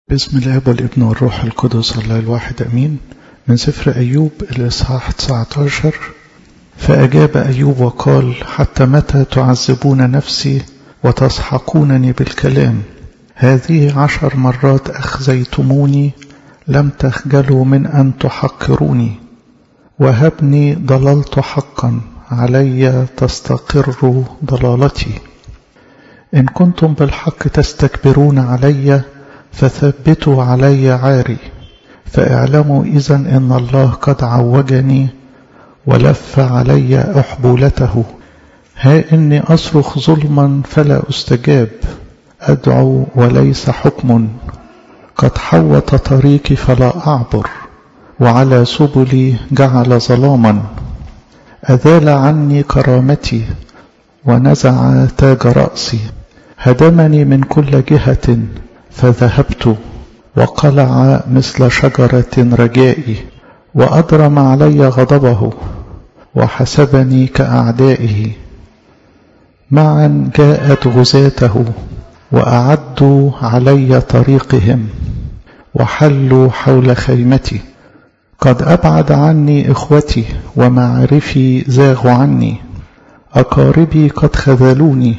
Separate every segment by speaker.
Speaker 1: بسم الاب والابن والروح القدس الله الواحد امين من سفر ايوب الاصحاح 19 فاجاب ايوب وقال حتى متى تعذبون نفسي وتسحقونني بالكلام هذه عشر مرات اخزيتموني لم تخجلوا من ان تحقروني وهبني ضللت حقا علي تستقر ضلالتي ان كنتم بالحق تستكبرون علي فثبتوا علي عاري فاعلموا إذا إن الله قد عوجني ولف علي أحبولته ها إني أصرخ ظلما فلا أستجاب أدعو وليس حكم قد حوط طريقي فلا أعبر وعلى سبلي جعل ظلاما أذال عني كرامتي ونزع تاج رأسي هدمني من كل جهة فذهبت وقلع مثل شجرة رجائي وأضرم علي غضبه وحسبني كأعدائه معا جاءت غزاته وأعدوا علي طريقهم وحلوا حول خيمتي قد أبعد عني إخوتي ومعرفي زاغوا عني أقاربي قد خذلوني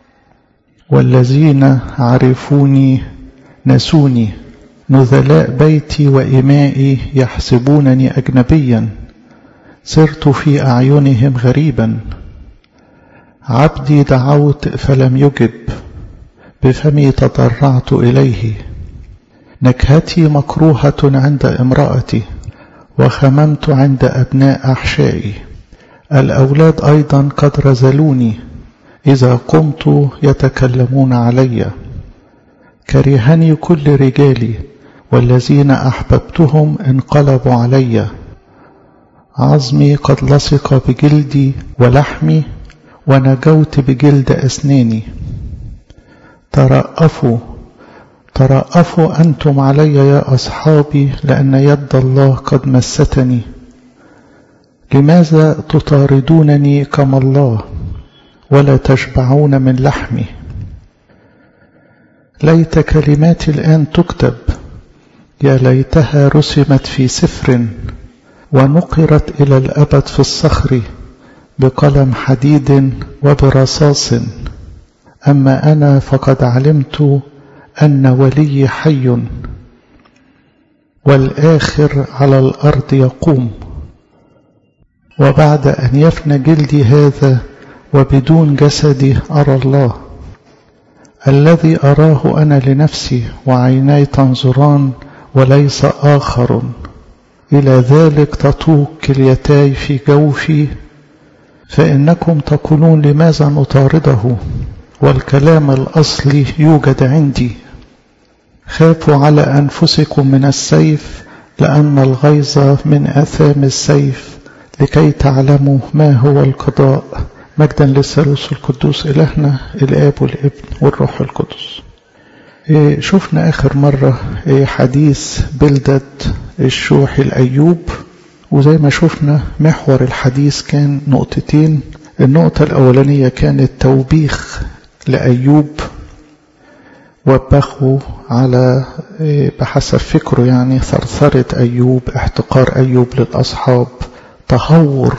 Speaker 1: والذين عرفوني نسوني نذلاء بيتي وإمائي يحسبونني أجنبيا صرت في أعينهم غريبا عبدي دعوت فلم يجب بفمي تضرعت إليه نكهتي مكروهة عند امرأتي وخممت عند أبناء أحشائي الأولاد أيضا قد رزلوني إذا قمت يتكلمون علي كرهني كل رجالي والذين أحببتهم انقلبوا علي عظمي قد لصق بجلدي ولحمي ونجوت بجلد أسناني ترأفوا ترأفوا أنتم علي يا أصحابي لأن يد الله قد مستني لماذا تطاردونني كما الله ولا تشبعون من لحمي ليت كلماتي الآن تكتب يا ليتها رسمت في سفر ونقرت إلى الأبد في الصخر بقلم حديد وبرصاص أما أنا فقد علمت أن ولي حي والآخر على الأرض يقوم وبعد أن يفنى جلدي هذا وبدون جسدي أرى الله الذي أراه أنا لنفسي وعيناي تنظران وليس آخر إلى ذلك تطوق كليتاي في جوفي فإنكم تقولون لماذا نطارده والكلام الأصلي يوجد عندي خافوا على أنفسكم من السيف لأن الغيظ من أثام السيف لكي تعلموا ما هو القضاء مجدا للثالوث القدوس إلهنا الآب والابن والروح القدس شفنا آخر مرة حديث بلدة الشوح الأيوب وزي ما شفنا محور الحديث كان نقطتين النقطة الأولانية كانت توبيخ لأيوب وبخه على بحسب فكره يعني ثرثرة أيوب احتقار أيوب للأصحاب تهور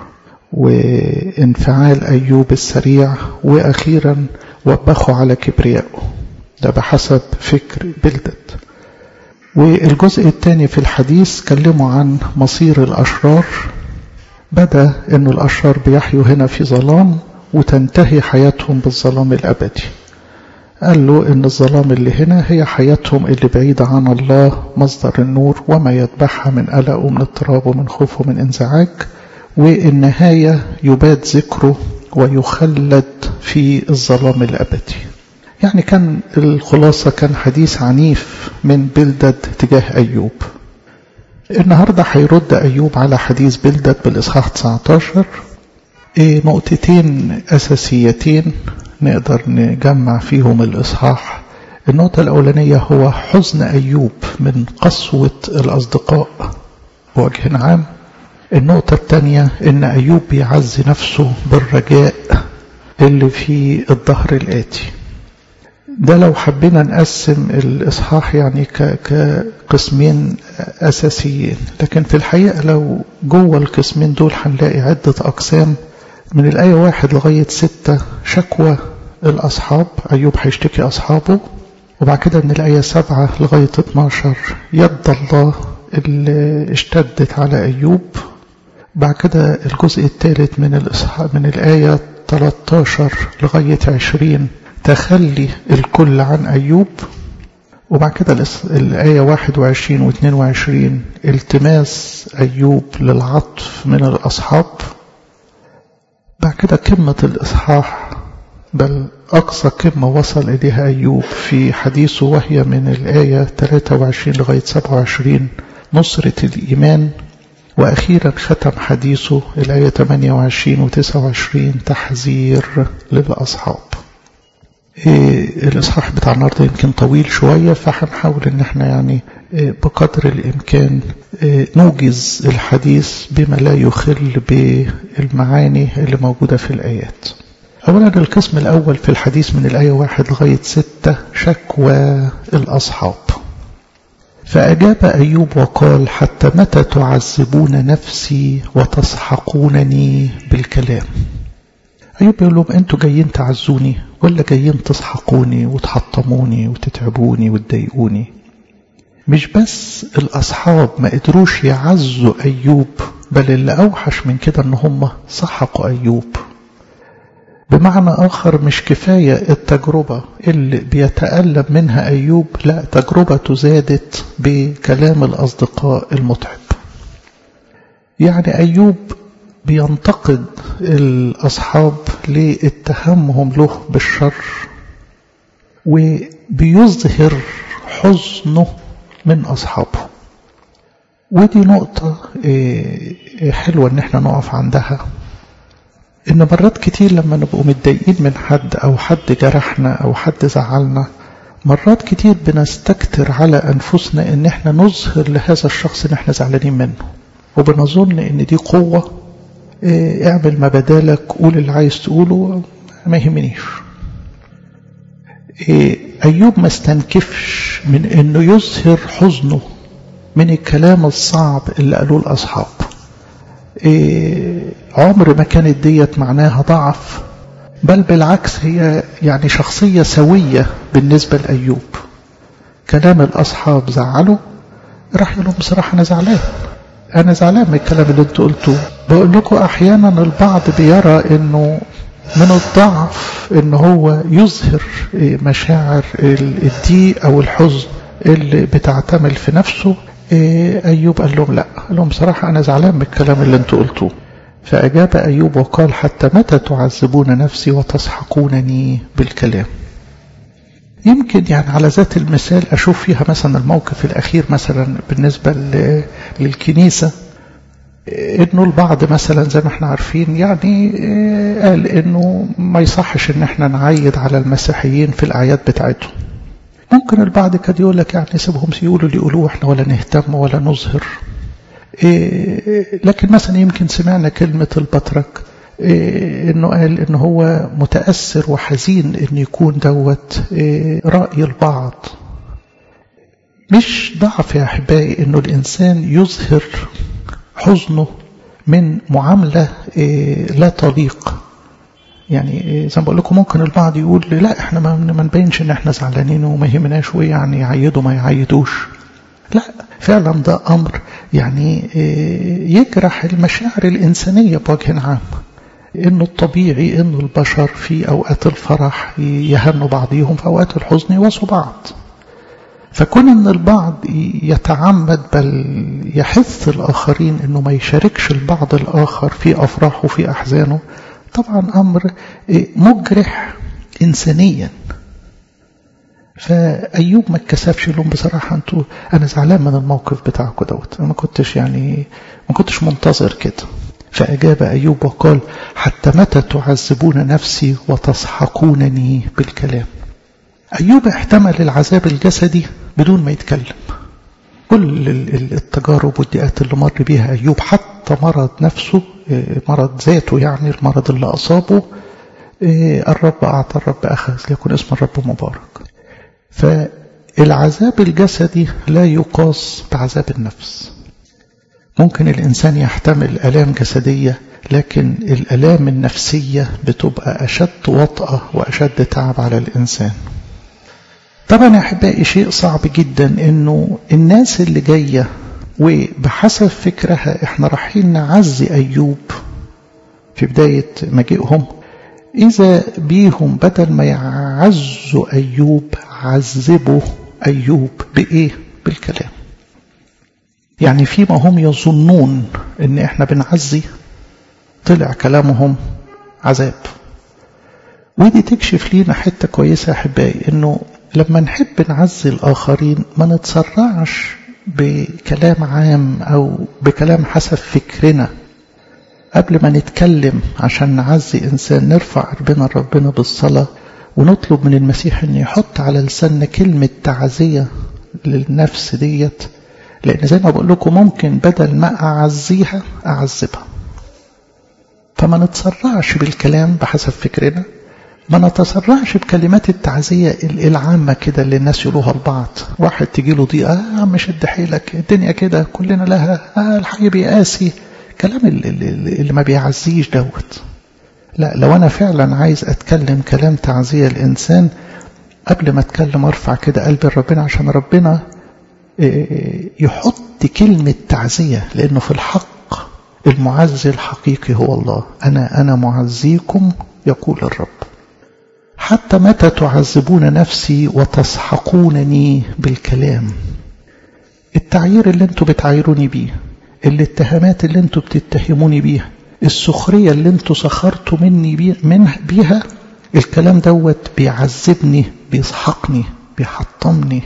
Speaker 1: وانفعال أيوب السريع وأخيرا وبخوا على كبريائه ده بحسب فكر بلدت والجزء الثاني في الحديث كلموا عن مصير الأشرار بدأ أن الأشرار بيحيوا هنا في ظلام وتنتهي حياتهم بالظلام الأبدي قال له أن الظلام اللي هنا هي حياتهم اللي بعيدة عن الله مصدر النور وما يتبعها من قلق ومن اضطراب ومن خوف ومن انزعاج والنهاية يباد ذكره ويخلد في الظلام الأبدي يعني كان الخلاصة كان حديث عنيف من بلدد تجاه أيوب النهاردة هيرد أيوب على حديث بلدد بالإصحاح 19 إيه نقطتين أساسيتين نقدر نجمع فيهم الإصحاح النقطة الأولانية هو حزن أيوب من قسوة الأصدقاء بوجه عام النقطة الثانية إن أيوب بيعزي نفسه بالرجاء اللي في الظهر الآتي ده لو حبينا نقسم الإصحاح يعني كقسمين أساسيين لكن في الحقيقة لو جوه القسمين دول هنلاقي عدة أقسام من الآية واحد لغاية ستة شكوى الأصحاب أيوب هيشتكي أصحابه وبعد كده من الآية سبعة لغاية 12 يد الله اللي اشتدت على أيوب بعد كده الجزء الثالث من الإصحاب من الآية 13 لغاية 20 تخلي الكل عن أيوب وبعد كده الآية 21 و 22 التماس أيوب للعطف من الأصحاب بعد كده قمة الإصحاح بل أقصى قمة وصل إليها أيوب في حديثه وهي من الآية 23 لغاية 27 نصرة الإيمان وأخيرا ختم حديثه الآية 28 و 29 تحذير للأصحاب إيه الإصحاح بتاع النهارده يمكن طويل شوية فهنحاول إن احنا يعني إيه بقدر الإمكان إيه نوجز الحديث بما لا يخل بالمعاني اللي موجودة في الآيات أولا القسم الأول في الحديث من الآية واحد لغاية ستة شكوى الأصحاب فأجاب أيوب وقال حتى متى تعذبون نفسي وتسحقونني بالكلام أيوب يقول لهم أنتوا جايين تعزوني ولا جايين تسحقوني وتحطموني وتتعبوني وتضايقوني مش بس الأصحاب ما قدروش يعزوا أيوب بل اللي أوحش من كده أن هم سحقوا أيوب بمعنى آخر مش كفاية التجربة اللي بيتألم منها أيوب لا تجربة زادت بكلام الأصدقاء المتعب يعني أيوب بينتقد الأصحاب لاتهامهم له بالشر وبيظهر حزنه من أصحابه ودي نقطة حلوة ان احنا نقف عندها ان مرات كتير لما نبقوا متضايقين من حد او حد جرحنا او حد زعلنا مرات كتير بنستكتر على انفسنا ان احنا نظهر لهذا الشخص ان احنا زعلانين منه وبنظن ان دي قوة اه اعمل ما بدالك قول اللي عايز تقوله ما يهمنيش اه ايوب ما استنكفش من انه يظهر حزنه من الكلام الصعب اللي قالوه الاصحاب إيه عمر ما كانت ديت معناها ضعف بل بالعكس هي يعني شخصية سوية بالنسبة لأيوب كلام الأصحاب زعله راح يقول لهم بصراحة أنا زعلان أنا زعلان من الكلام اللي أنتوا قلتوه بقول لكم أحيانا البعض بيرى إنه من الضعف إن هو يظهر مشاعر الضيق أو الحزن اللي بتعتمل في نفسه أيوب قال لهم لا قال لهم بصراحة أنا زعلان من الكلام اللي أنتوا قلتوه فأجاب أيوب وقال حتى متى تعذبون نفسي وتسحقونني بالكلام يمكن يعني على ذات المثال أشوف فيها مثلا الموقف الأخير مثلا بالنسبة للكنيسة انه البعض مثلا زي ما احنا عارفين يعني قال انه ما يصحش ان احنا نعيد على المسيحيين في الاعياد بتاعتهم ممكن البعض كان يقول لك يعني سيبهم يقولوا اللي يقولوه احنا ولا نهتم ولا نظهر إيه لكن مثلا يمكن سمعنا كلمة البطرك إيه انه قال ان هو متأثر وحزين ان يكون دوت إيه رأي البعض مش ضعف يا احبائي انه الانسان يظهر حزنه من معاملة لا تليق يعني زي ما بقول لكم ممكن البعض يقول لا احنا ما نبينش ان احنا زعلانين وما يهمناش وايه يعني يعيدوا ما يعيدوش لا فعلا ده امر يعني يجرح المشاعر الانسانيه بوجه عام انه الطبيعي انه البشر في اوقات الفرح يهنوا بعضهم في اوقات الحزن يواسوا بعض فكون ان البعض يتعمد بل يحث الاخرين انه ما يشاركش البعض الاخر في افراحه وفي احزانه طبعا أمر مجرح إنسانيا فأيوب ما اتكسفش لهم بصراحة أنتوا أنا زعلان من الموقف بتاعكم دوت أنا ما كنتش يعني ما كنتش منتظر كده فأجاب أيوب وقال حتى متى تعذبون نفسي وتسحقونني بالكلام أيوب احتمل العذاب الجسدي بدون ما يتكلم كل التجارب والضيقات اللي مر بيها أيوب حتى مرض نفسه مرض ذاته يعني المرض اللي أصابه الرب أعطى الرب أخذ ليكن اسم الرب مبارك فالعذاب الجسدي لا يقاس بعذاب النفس ممكن الإنسان يحتمل ألام جسدية لكن الألام النفسية بتبقى أشد وطأة وأشد تعب على الإنسان طبعا يا أحبائي شيء صعب جدا أنه الناس اللي جاية وبحسب فكرها احنا رايحين نعزي أيوب في بداية مجيئهم إذا بيهم بدل ما يعزوا أيوب عذبوا أيوب بإيه؟ بالكلام يعني فيما هم يظنون ان احنا بنعزي طلع كلامهم عذاب ودي تكشف لينا حتة كويسة يا أحبائي إنه لما نحب نعزي الآخرين ما نتسرعش بكلام عام أو بكلام حسب فكرنا قبل ما نتكلم عشان نعزي إنسان نرفع قلبنا لربنا بالصلاة ونطلب من المسيح أن يحط على لساننا كلمة تعزية للنفس ديت لأن زي ما بقول لكم ممكن بدل ما أعزيها أعذبها فما نتسرعش بالكلام بحسب فكرنا ما نتسرعش بكلمات التعزية العامة كده اللي الناس يقولوها لبعض واحد تجي له ضيقة آه يا عم شد حيلك الدنيا كده كلنا لها آه الحي بيقاسي كلام اللي, اللي ما بيعزيش دوت لا لو أنا فعلا عايز أتكلم كلام تعزية الإنسان قبل ما أتكلم أرفع كده قلبي لربنا عشان ربنا يحط كلمة تعزية لأنه في الحق المعزي الحقيقي هو الله أنا أنا معزيكم يقول الرب حتى متى تعذبون نفسي وتسحقونني بالكلام التعيير اللي انتوا بتعايروني بيه الاتهامات اللي انتوا بتتهموني بيها السخرية اللي انتوا سخرتوا مني بيه من بيها الكلام دوت بيعذبني بيسحقني بيحطمني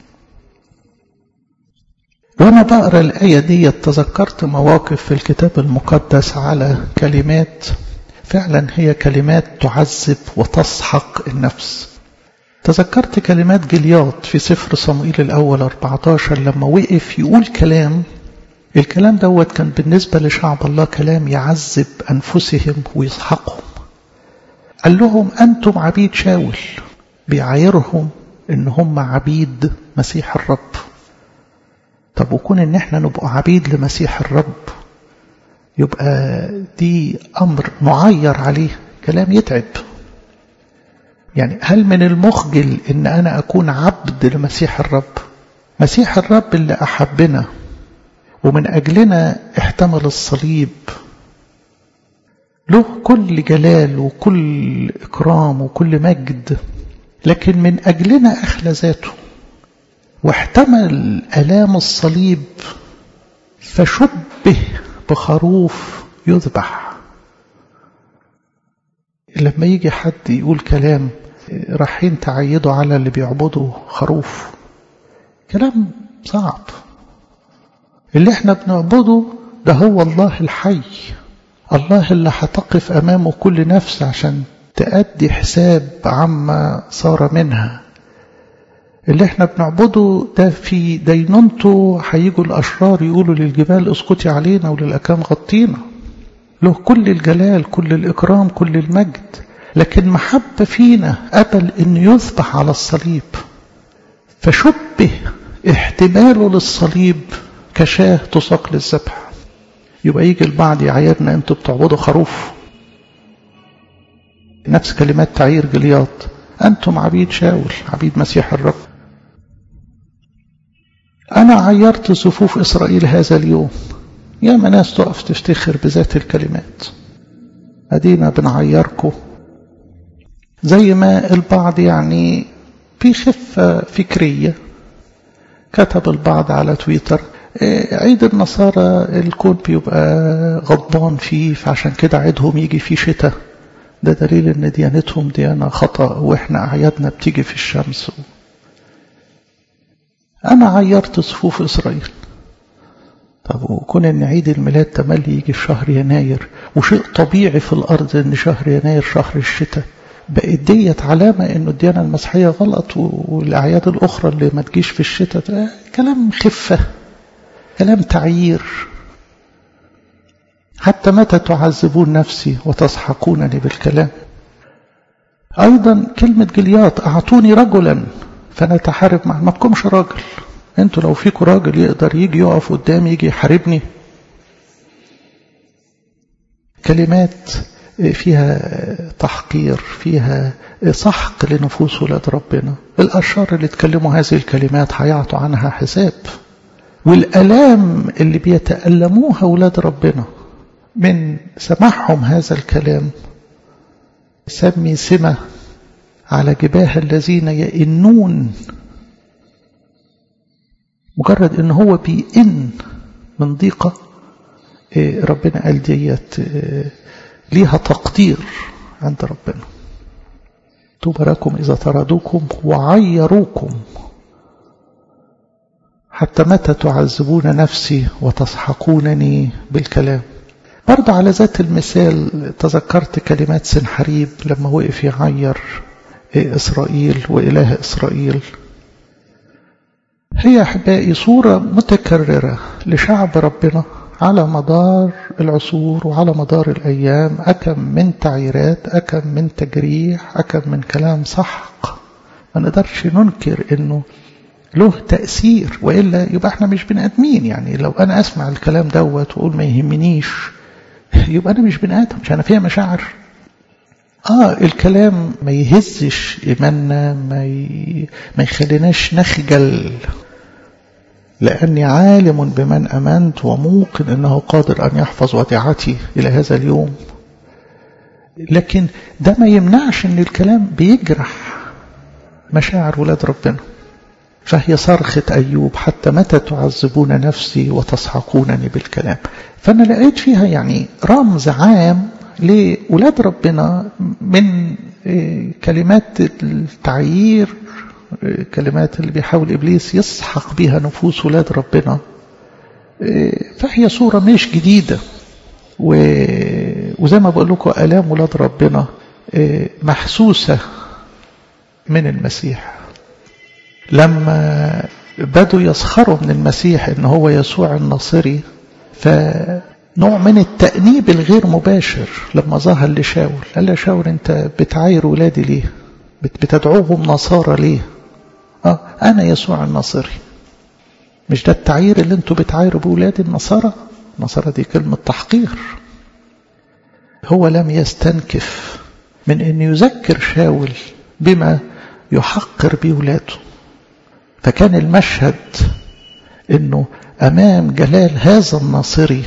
Speaker 1: وانا بقرا الايه دي تذكرت مواقف في الكتاب المقدس على كلمات فعلا هي كلمات تعذب وتسحق النفس تذكرت كلمات جلياط في سفر صموئيل الأول 14 لما وقف يقول كلام الكلام دوت كان بالنسبة لشعب الله كلام يعذب أنفسهم ويسحقهم قال لهم أنتم عبيد شاول بيعايرهم إن هم عبيد مسيح الرب طب وكون إن احنا نبقى عبيد لمسيح الرب يبقى دي أمر معير عليه كلام يتعب يعني هل من المخجل إن أنا أكون عبد لمسيح الرب مسيح الرب اللي أحبنا ومن أجلنا احتمل الصليب له كل جلال وكل إكرام وكل مجد لكن من أجلنا أخلى ذاته واحتمل ألام الصليب فشبه بخروف يذبح لما يجي حد يقول كلام رايحين تعيدوا على اللي بيعبدوا خروف كلام صعب اللي احنا بنعبده ده هو الله الحي الله اللي هتقف أمامه كل نفس عشان تأدي حساب عما صار منها اللي احنا بنعبده ده في دينونته هيجوا الأشرار يقولوا للجبال اسقطي علينا وللأكام غطينا له كل الجلال كل الإكرام كل المجد لكن محبة فينا قبل أن يذبح على الصليب فشبه احتماله للصليب كشاه تساق للذبح يبقى يجي البعض يعايرنا انتوا بتعبدوا خروف نفس كلمات تعيير جلياط انتم عبيد شاول عبيد مسيح الرب انا عيرت صفوف اسرائيل هذا اليوم يا ما ناس تقف تفتخر بذات الكلمات ادينا بنعيركم زي ما البعض يعني في خفة فكرية كتب البعض على تويتر عيد النصارى الكون بيبقى غضبان فيه فعشان كده عيدهم يجي فيه شتاء ده دليل ان ديانتهم ديانة خطأ واحنا اعيادنا بتيجي في الشمس انا عيرت صفوف اسرائيل طب وكون ان عيد الميلاد تملي يجي في شهر يناير وشيء طبيعي في الارض ان شهر يناير شهر الشتاء بقت ديت علامة انه الديانة المسيحية غلط والاعياد الاخرى اللي ما تجيش في الشتاء ده كلام خفة كلام تعيير حتى متى تعذبون نفسي وتسحقونني بالكلام أيضا كلمة جلياط أعطوني رجلا فانا اتحارب مع ما بكمش راجل انتوا لو فيكوا راجل يقدر يجي يقف قدامي يجي يحاربني كلمات فيها تحقير فيها سحق لنفوس ولاد ربنا الأشرار اللي اتكلموا هذه الكلمات هيعطوا عنها حساب والألام اللي بيتألموها ولاد ربنا من سماعهم هذا الكلام سمي سمة على جباه الذين يئنون مجرد ان هو بيئن من ضيقة ربنا قال ديت ليها تقدير عند ربنا طوبى لكم إذا طردوكم وعيروكم حتى متى تعذبون نفسي وتسحقونني بالكلام برضه على ذات المثال تذكرت كلمات سنحريب لما وقف يعير إسرائيل وإله إسرائيل هي أحبائي صورة متكررة لشعب ربنا على مدار العصور وعلى مدار الأيام أكم من تعييرات أكم من تجريح أكم من كلام سحق ما نقدرش ننكر أنه له تأثير وإلا يبقى احنا مش بني آدمين يعني لو أنا أسمع الكلام دوت وأقول ما يهمنيش يبقى أنا مش بني آدم مش أنا فيها مشاعر آه الكلام ما يهزش إيماننا ما, ي... ما يخليناش نخجل لأني عالم بمن أمنت وموقن أنه قادر أن يحفظ وديعتي إلى هذا اليوم لكن ده ما يمنعش أن الكلام بيجرح مشاعر ولاد ربنا فهي صرخة أيوب حتى متى تعذبون نفسي وتسحقونني بالكلام فأنا لقيت فيها يعني رمز عام لولاد ربنا من كلمات التعيير كلمات اللي بيحاول إبليس يسحق بها نفوس ولاد ربنا فهي صورة مش جديدة وزي ما بقول لكم ألام ولاد ربنا محسوسة من المسيح لما بدوا يسخروا من المسيح ان هو يسوع الناصري فنوع من التأنيب الغير مباشر لما ظهر لشاول قال له شاول انت بتعاير ولادي ليه بتدعوهم نصارى ليه اه انا يسوع الناصري مش ده التعيير اللي انتوا بتعايروا بولاد النصارى النصارى دي كلمة تحقير هو لم يستنكف من ان يذكر شاول بما يحقر بولاده فكان المشهد انه امام جلال هذا الناصري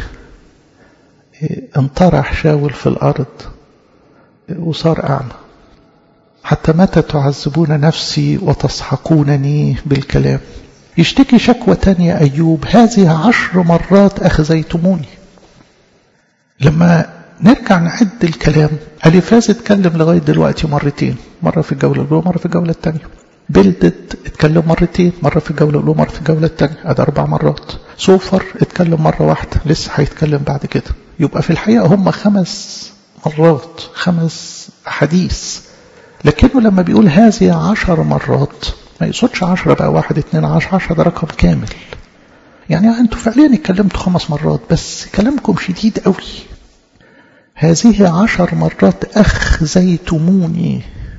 Speaker 1: انطرح شاول في الارض وصار اعمى حتى متى تعذبون نفسي وتسحقونني بالكلام يشتكي شكوى تانية أيوب هذه عشر مرات أخزيتموني لما نرجع نعد الكلام أليفاز اتكلم لغاية دلوقتي مرتين مرة في الجولة الأولى مرة في الجولة الثانية بلدت اتكلم مرتين مرة في الجولة الأولى مرة في الجولة الثانية أدي أربع مرات سوفر اتكلم مرة واحدة لسه هيتكلم بعد كده يبقى في الحقيقة هم خمس مرات خمس أحاديث لكنه لما بيقول هذه عشر مرات ما يقصدش عشرة بقى واحد اتنين عشر عشرة ده رقم كامل يعني انتوا فعليا اتكلمتوا خمس مرات بس كلامكم شديد قوي هذه عشر مرات أخزيتموني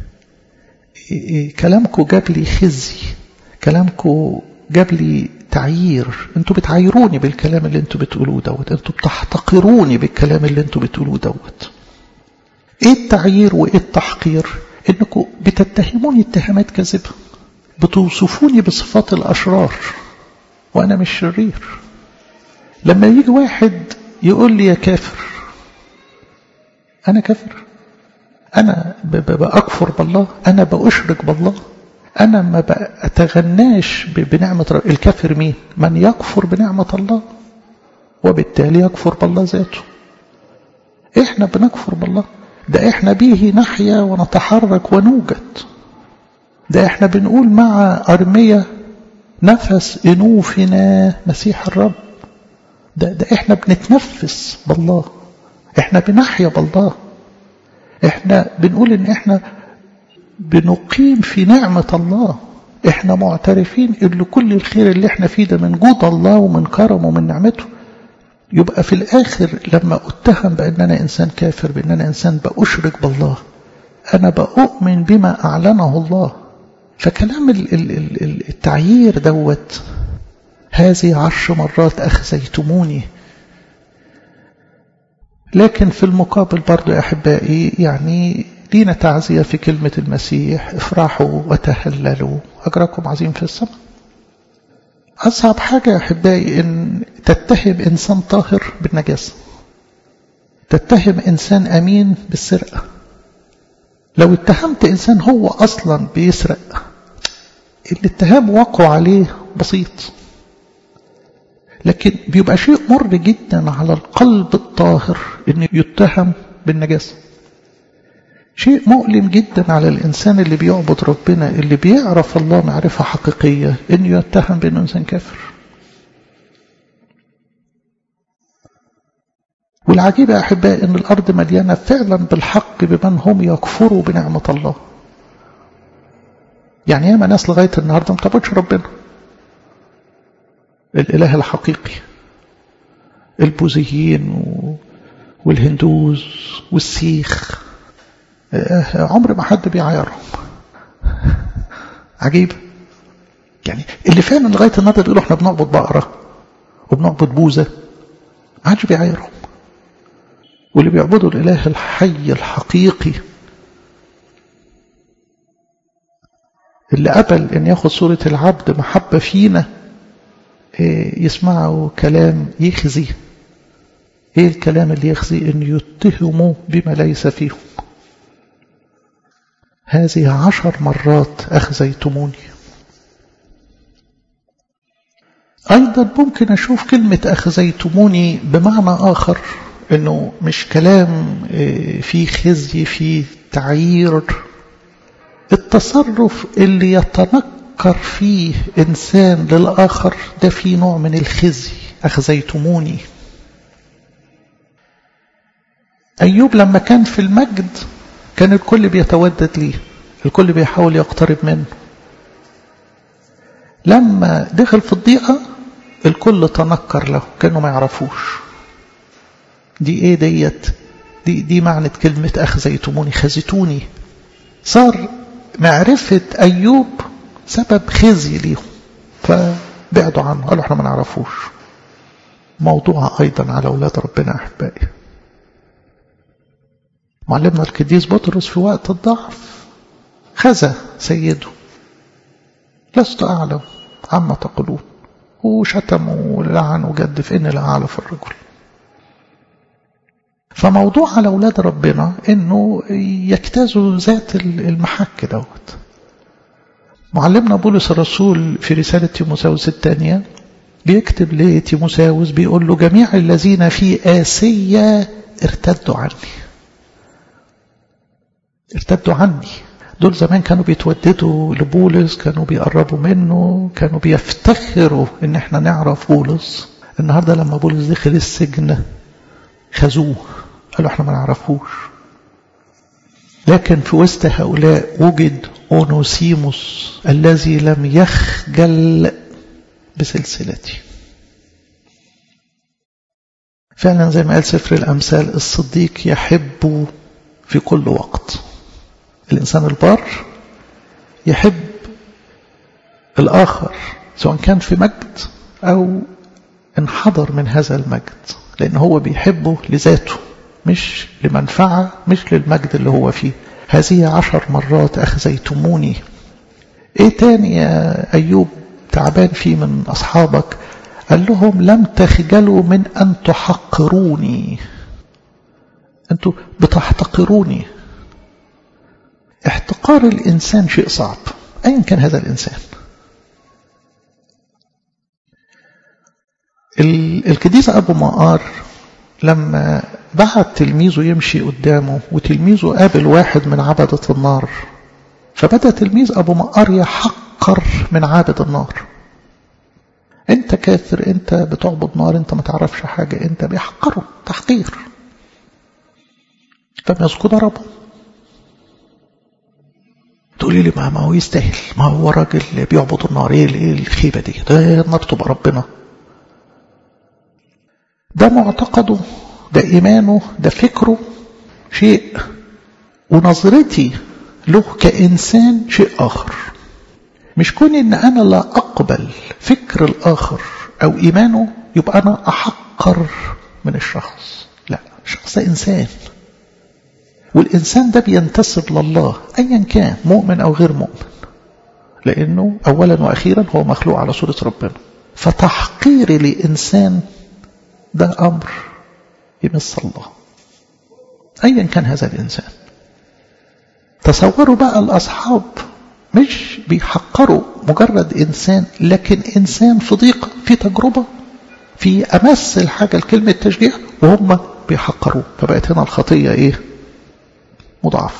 Speaker 1: كلامكم جاب لي خزي كلامكم جاب لي تعيير انتوا بتعيروني بالكلام اللي انتوا بتقولوه دوت انتوا بتحتقروني بالكلام اللي انتوا بتقولوه دوت ايه التعيير وايه التحقير انكم بتتهموني اتهامات كاذبه بتوصفوني بصفات الاشرار وانا مش شرير لما يجي واحد يقول لي يا كافر انا كافر انا بأكفر بالله انا بأشرك بالله انا ما بأتغناش بنعمة رب الكافر مين من يكفر بنعمة الله وبالتالي يكفر بالله ذاته احنا بنكفر بالله ده احنا به نحيا ونتحرك ونوجد ده احنا بنقول مع أرمية نفس أنوفنا مسيح الرب ده, ده احنا بنتنفس بالله احنا بنحيا بالله احنا بنقول ان احنا بنقيم في نعمة الله احنا معترفين ان كل الخير اللي احنا فيه ده من جود الله ومن كرمه ومن نعمته يبقى في الآخر لما أتهم بأن أنا إنسان كافر بأن أنا إنسان بأشرك بالله أنا بأؤمن بما أعلنه الله فكلام التعيير دوت هذه عشر مرات أخزيتموني لكن في المقابل برضو يا أحبائي يعني لينا تعزية في كلمة المسيح افرحوا وتهللوا أجركم عظيم في السماء أصعب حاجة يا أحبائي إن تتهم إنسان طاهر بالنجاسة تتهم إنسان أمين بالسرقة لو اتهمت إنسان هو أصلا بيسرق الاتهام وقع عليه بسيط لكن بيبقى شيء مر جدا على القلب الطاهر انه يتهم بالنجاسة شيء مؤلم جدا على الإنسان اللي بيعبد ربنا اللي بيعرف الله معرفة حقيقية انه يتهم بأنه إنسان كافر والعجيب يا أحبائي أن الأرض مليانة فعلا بالحق بمن هم يكفروا بنعمة الله يعني ياما ناس لغاية النهاردة ما تعبدش ربنا الإله الحقيقي البوذيين والهندوز والسيخ عمر ما حد بيعايرهم عجيب يعني اللي فعلا لغاية النهارده بيقولوا احنا بنعبد بقرة وبنعبد بوذا ما حدش بيعايرهم واللي بيعبدوا الإله الحي الحقيقي اللي قبل ان ياخد صورة العبد محبة فينا يسمعوا كلام يخزي ايه الكلام اللي يخزي ان يتهموا بما ليس فيهم هذه عشر مرات أخزيتموني أيضا ممكن أشوف كلمة أخزيتموني بمعنى آخر أنه مش كلام فيه خزي فيه تعيير التصرف اللي يتنكر فيه إنسان للآخر ده فيه نوع من الخزي أخزيتموني أيوب لما كان في المجد كان الكل بيتودد ليه الكل بيحاول يقترب منه لما دخل في الضيقة الكل تنكر له كانوا ما يعرفوش دي ايه ديت دي, دي معنى كلمة أخزيتموني خزيتوني صار معرفة أيوب سبب خزي ليهم فبعدوا عنه قالوا احنا ما نعرفوش موضوع أيضا على أولاد ربنا أحبائي معلمنا القديس بطرس في وقت الضعف خزى سيده لست أعلم عما تقولون وشتم ولعن وجدف إن لا أعلى في الرجل فموضوع على أولاد ربنا إنه يجتازوا ذات المحك دوت معلمنا بولس الرسول في رسالة تيموساوس الثانية بيكتب لتيموساوس بيقول له جميع الذين في آسيا ارتدوا عني ارتدوا عني دول زمان كانوا بيتوددوا لبولس كانوا بيقربوا منه كانوا بيفتخروا ان احنا نعرف بولس النهارده لما بولس دخل السجن خذوه قالوا احنا ما نعرفوش لكن في وسط هؤلاء وجد اونوسيموس الذي لم يخجل بسلسلتي فعلا زي ما قال سفر الامثال الصديق يحب في كل وقت الإنسان البار يحب الآخر سواء كان في مجد أو انحدر من هذا المجد لأن هو بيحبه لذاته مش لمنفعة مش للمجد اللي هو فيه هذه عشر مرات أخزيتموني إيه تاني يا أيوب تعبان فيه من أصحابك قال لهم لم تخجلوا من أن تحقروني أنتوا بتحتقروني احتقار الإنسان شيء صعب أين كان هذا الإنسان الكديس أبو مقار لما بعت تلميذه يمشي قدامه وتلميذه قابل واحد من عبدة النار فبدأ تلميذ أبو مقار يحقر من عابد النار انت كافر انت بتعبد نار انت ما تعرفش حاجة انت بيحقره تحقير فمسكوا ضربه تقولي لي ما هو يستاهل ما هو راجل بيعبد النار ايه الخيبه دي ده النار تبقى ربنا ده معتقده ده ايمانه ده فكره شيء ونظرتي له كانسان شيء اخر مش كوني ان انا لا اقبل فكر الاخر او ايمانه يبقى انا احقر من الشخص لا الشخص ده انسان والانسان ده بينتسب لله ايا كان مؤمن او غير مؤمن لانه اولا واخيرا هو مخلوق على صورة ربنا فتحقيري لانسان ده امر يمس الله ايا كان هذا الانسان تصوروا بقى الاصحاب مش بيحقروا مجرد إنسان لكن إنسان في ضيق في تجربة في أمس الحاجة لكلمة تشجيع وهم بيحقروه فبقت هنا الخطية إيه مضاعفة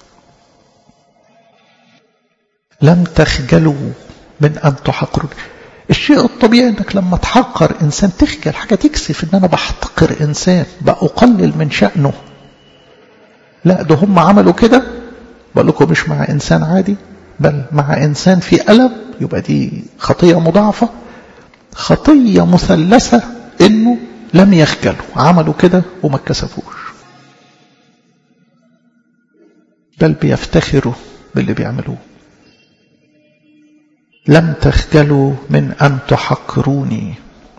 Speaker 1: لم تخجلوا من أن تحقروا الشيء الطبيعي انك لما تحقر انسان تخجل حاجة تكسف ان انا بحتقر انسان بأقلل من شأنه لا ده هم عملوا كده بقول لكم مش مع انسان عادي بل مع إنسان في ألم يبقى دي خطية مضاعفة خطية مثلثة إنه لم يخجلوا عملوا كده وما اتكسفوش بل بيفتخروا باللي بيعملوه لم تخجلوا من أن تحقروني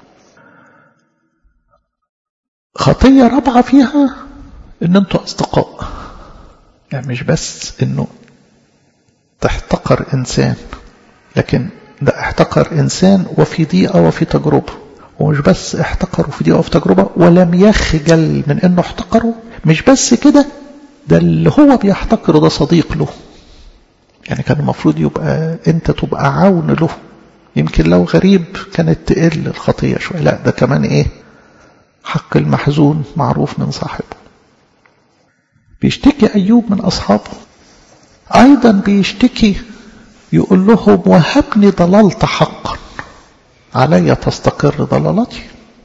Speaker 1: خطية رابعة فيها إن أنتوا أصدقاء يعني مش بس إنه تحتقر إنسان لكن ده احتقر إنسان وفي ضيقة وفي تجربة ومش بس احتقر وفي ضيقة وفي تجربة ولم يخجل من انه احتقره مش بس كده ده اللي هو بيحتقره ده صديق له يعني كان المفروض يبقى انت تبقى عون له يمكن لو غريب كانت تقل الخطية شوية لا ده كمان ايه حق المحزون معروف من صاحبه بيشتكي أيوب من أصحابه أيضا بيشتكي يقول لهم وهبني ضللت حقا علي تستقر ضلالتي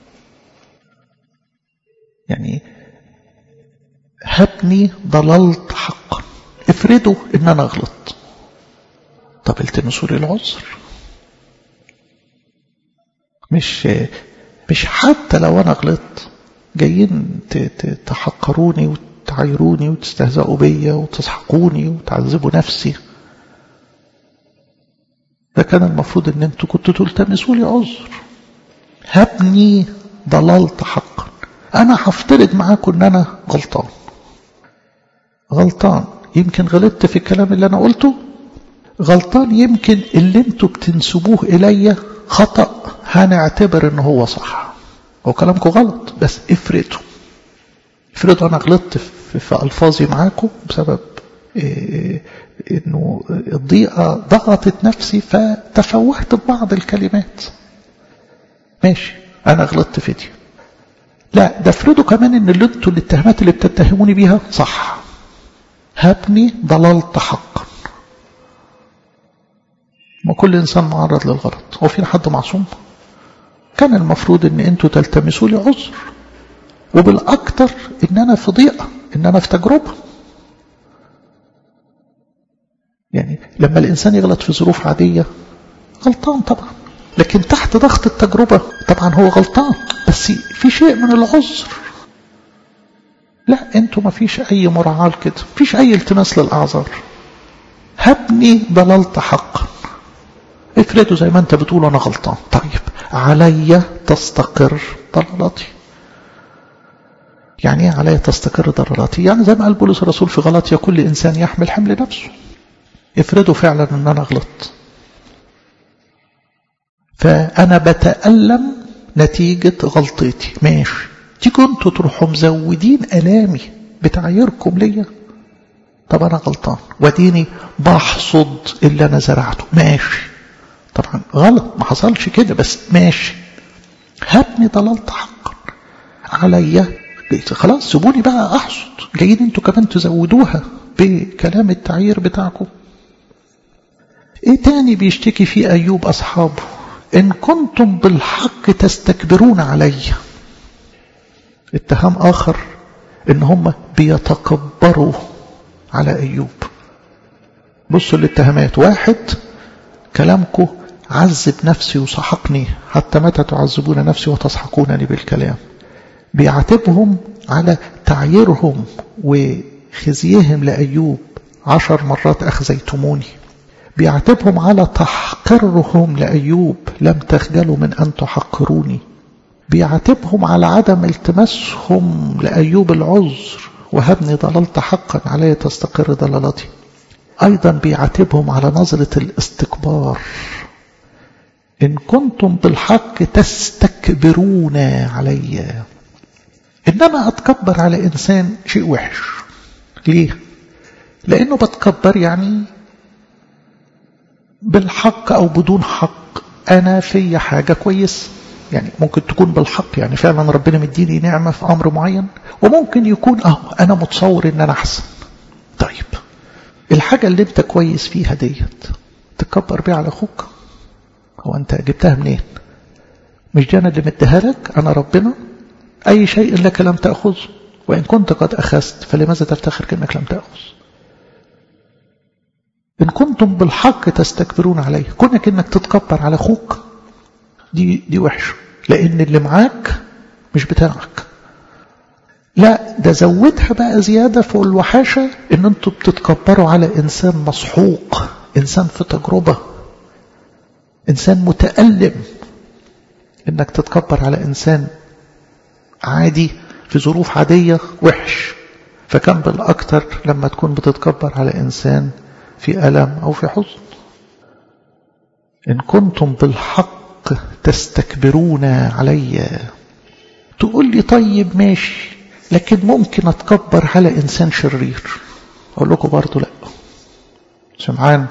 Speaker 1: يعني هبني ضللت حقا افرضوا ان انا غلطت طب التمسوا لي العذر مش مش حتى لو انا غلطت جايين تحقروني وتعايروني وتستهزئوا بيا وتسحقوني وتعذبوا نفسي ده كان المفروض ان انتوا كنتوا تلتمسوا لي عذر هبني ضللت حقا انا هفترض معاكم ان انا غلطان غلطان يمكن غلطت في الكلام اللي انا قلته غلطان يمكن اللي انتوا بتنسبوه الي خطأ هنعتبر ان هو صح هو كلامكم غلط بس افرضوا افرضوا انا غلطت في, في الفاظي معاكم بسبب إيه انه الضيقة ضغطت نفسي فتفوهت ببعض الكلمات ماشي انا غلطت في دي لا ده افرضوا كمان ان اللي انتوا الاتهامات اللي بتتهموني بيها صح هبني ضللت حقا ما كل انسان معرض للغلط هو فينا حد معصوم كان المفروض ان انتوا تلتمسوا لي عذر وبالاكثر ان انا في ضيقه ان انا في تجربه يعني لما الإنسان يغلط في ظروف عادية غلطان طبعا لكن تحت ضغط التجربة طبعا هو غلطان بس في شيء من العذر لا انتوا ما فيش اي مراعاة كده فيش اي التماس للاعذار هبني ضللت حقا افرضوا زي ما انت بتقول انا غلطان طيب علي تستقر ضلالتي يعني ايه علي تستقر ضلالتي يعني زي ما قال بولس الرسول في غلطية كل انسان يحمل حمل نفسه افرضوا فعلا ان انا غلطت فانا بتألم نتيجة غلطتي ماشي تيجوا انتوا تروحوا مزودين الامي بتعيركم ليا طب انا غلطان وديني بحصد اللي انا زرعته ماشي طبعا غلط ما حصلش كده بس ماشي هبني ضللت حقا عليا خلاص سيبوني بقى احصد جايين انتوا كمان تزودوها بكلام التعيير بتاعكم ايه تاني بيشتكي فيه ايوب اصحابه ان كنتم بالحق تستكبرون علي اتهام اخر ان هم بيتكبروا على ايوب بصوا الاتهامات واحد كلامكم عذب نفسي وسحقني حتى متى تعذبون نفسي وتسحقونني بالكلام بيعاتبهم على تعييرهم وخزيهم لأيوب عشر مرات أخزيتموني بيعاتبهم على تحقيرهم لأيوب لم تخجلوا من أن تحقروني بيعاتبهم على عدم التماسهم لأيوب العذر وهبني ضللت حقا علي تستقر ضلالتي أيضا بيعاتبهم على نظرة الاستكبار إن كنتم بالحق تستكبرون علي إن أنا أتكبر على إنسان شيء وحش ليه؟ لأنه بتكبر يعني بالحق أو بدون حق أنا في حاجة كويس يعني ممكن تكون بالحق يعني فعلا ربنا مديني نعمة في أمر معين وممكن يكون أهو أنا متصور إن أنا أحسن طيب الحاجة اللي أنت كويس فيها ديت تكبر بيها على أخوك هو أنت جبتها منين مش دي أنا اللي مديها لك أنا ربنا أي شيء لك لم تأخذه وإن كنت قد أخذت فلماذا تفتخر كأنك لم تأخذ إن كنتم بالحق تستكبرون عليه كونك إنك تتكبر على أخوك دي دي وحشة لأن اللي معاك مش بتاعك لا ده زودها بقى زيادة فوق الوحاشة إن أنتوا بتتكبروا على إنسان مسحوق إنسان في تجربة إنسان متألم إنك تتكبر على إنسان عادي في ظروف عادية وحش فكم بالأكثر لما تكون بتتكبر على إنسان في ألم أو في حزن إن كنتم بالحق تستكبرون علي تقول لي طيب ماشي لكن ممكن أتكبر على إنسان شرير أقول لكم برضو لا سمعان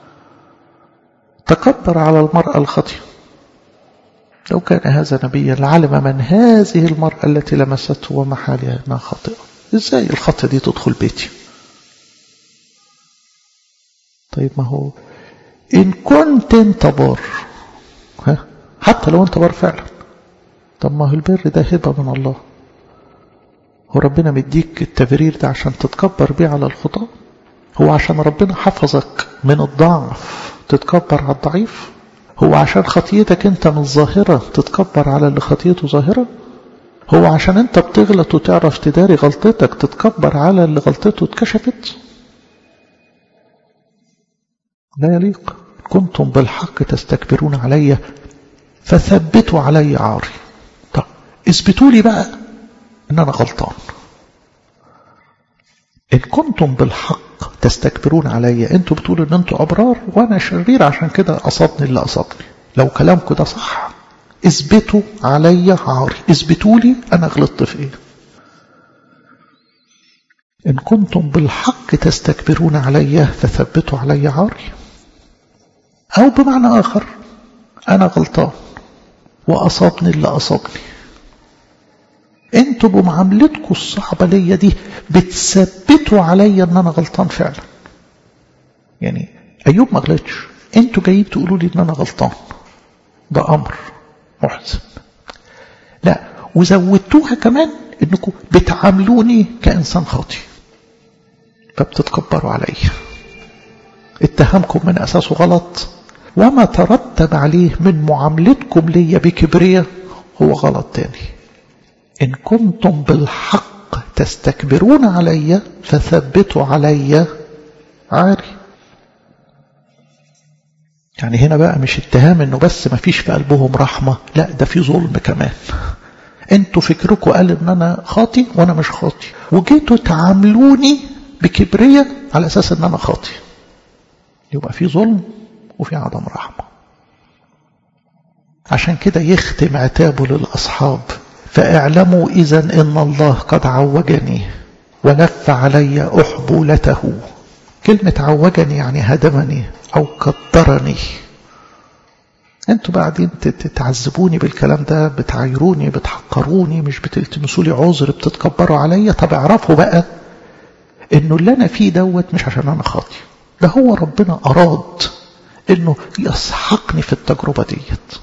Speaker 1: تكبر على المرأة الخطية لو كان هذا نبيا لعلم من هذه المرأة التي لمسته وما حالها أنها خاطئة إزاي الخطية دي تدخل بيتي طيب ما هو إن كنت أنت بار ها حتى لو أنت بار فعلا طب ما هو البر ده هبة من الله هو ربنا مديك التبرير ده عشان تتكبر بيه على الخطأ هو عشان ربنا حفظك من الضعف تتكبر على الضعيف هو عشان خطيتك انت من ظاهرة تتكبر على اللي خطيته ظاهرة هو عشان انت بتغلط وتعرف تداري غلطتك تتكبر على اللي غلطته اتكشفت لا يليق كنتم بالحق تستكبرون علي فثبتوا علي عاري طب اثبتوا لي بقى ان انا غلطان ان كنتم بالحق تستكبرون علي انتوا بتقولوا ان انتوا ابرار وانا شرير عشان كده اصابني اللي اصابني لو كلامكم ده صح اثبتوا علي عاري اثبتوا لي انا غلطت في ايه ان كنتم بالحق تستكبرون علي فثبتوا علي عاري او بمعنى اخر انا غلطان واصابني اللي اصابني انتوا بمعاملتكم الصعبة ليا دي بتثبتوا عليا ان انا غلطان فعلا يعني ايوب ما غلطش انتوا جايين تقولوا لي ان انا غلطان ده امر محزن لا وزودتوها كمان انكم بتعاملوني كانسان خاطي فبتتكبروا عليا اتهامكم من اساسه غلط وما ترتب عليه من معاملتكم ليا بكبرية هو غلط تاني إن كنتم بالحق تستكبرون علي فثبتوا علي عاري يعني هنا بقى مش اتهام انه بس ما فيش في قلبهم رحمة لا ده في ظلم كمان انتوا فكركم قال ان انا خاطي وانا مش خاطي وجيتوا تعاملوني بكبرية على اساس ان انا خاطي يبقى في ظلم وفي عدم رحمة عشان كده يختم عتابه للأصحاب فاعلموا إذا إن الله قد عوجني ولف علي أحبولته كلمة عوجني يعني هدمني أو قدرني انتوا بعدين تعذبوني بالكلام ده بتعايروني بتحقروني مش بتلتمسوا لي عذر بتتكبروا عليا طب اعرفوا بقى انه اللي انا فيه دوت مش عشان انا خاطي ده هو ربنا اراد انه يسحقني في التجربة ديت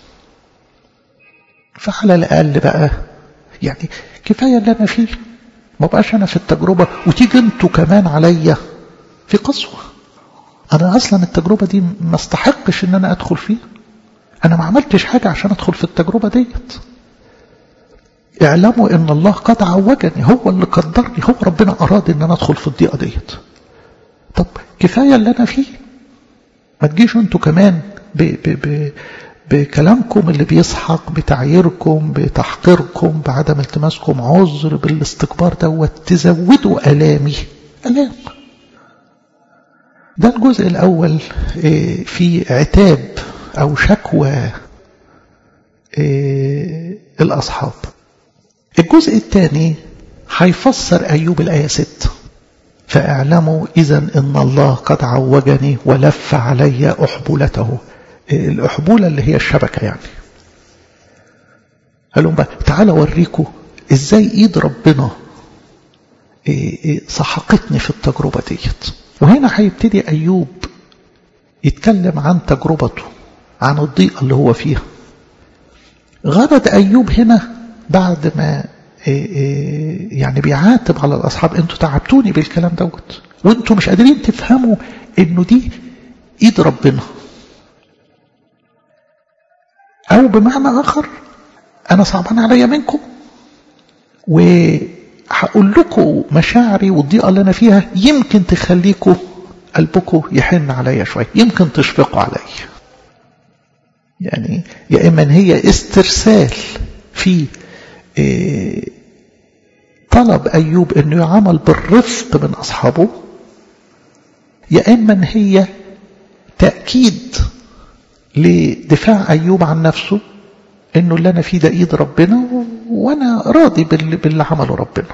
Speaker 1: فعلى الاقل بقى يعني كفاية اللي انا فيه ما بقاش انا في التجربة وتيجي انتوا كمان عليا في قسوة انا اصلا التجربة دي ما استحقش ان انا ادخل فيها انا ما عملتش حاجة عشان ادخل في التجربة ديت اعلموا ان الله قد عوجني هو اللي قدرني هو ربنا اراد ان انا ادخل في الضيقة ديت طب كفاية اللي انا فيه ما تجيش انتوا كمان ب ب ب بكلامكم اللي بيسحق بتعييركم بتحقيركم بعدم التماسكم عذر بالاستكبار دوت تزودوا الامي الام ده الجزء الاول في عتاب او شكوى الاصحاب الجزء الثاني هيفسر ايوب الايه 6 فاعلموا اذا ان الله قد عوجني ولف علي احبولته الأحبولة اللي هي الشبكة يعني قال لهم بقى تعالوا أوريكم إزاي إيد ربنا سحقتني في التجربة ديت وهنا هيبتدي أيوب يتكلم عن تجربته عن الضيقة اللي هو فيها غرض أيوب هنا بعد ما يعني بيعاتب على الأصحاب أنتوا تعبتوني بالكلام دوت وأنتوا مش قادرين تفهموا إنه دي إيد ربنا أو بمعنى آخر أنا صعبان عليا منكم وهقول لكم مشاعري والضيقة اللي أنا فيها يمكن تخليكم قلبكم يحن عليا شوية يمكن تشفقوا عليا يعني يا إما هي استرسال في إيه طلب أيوب أنه يعمل بالرفق من أصحابه يا إما هي تأكيد لدفاع أيوب عن نفسه إنه اللي أنا فيه ده إيد ربنا وأنا راضي باللي عمله ربنا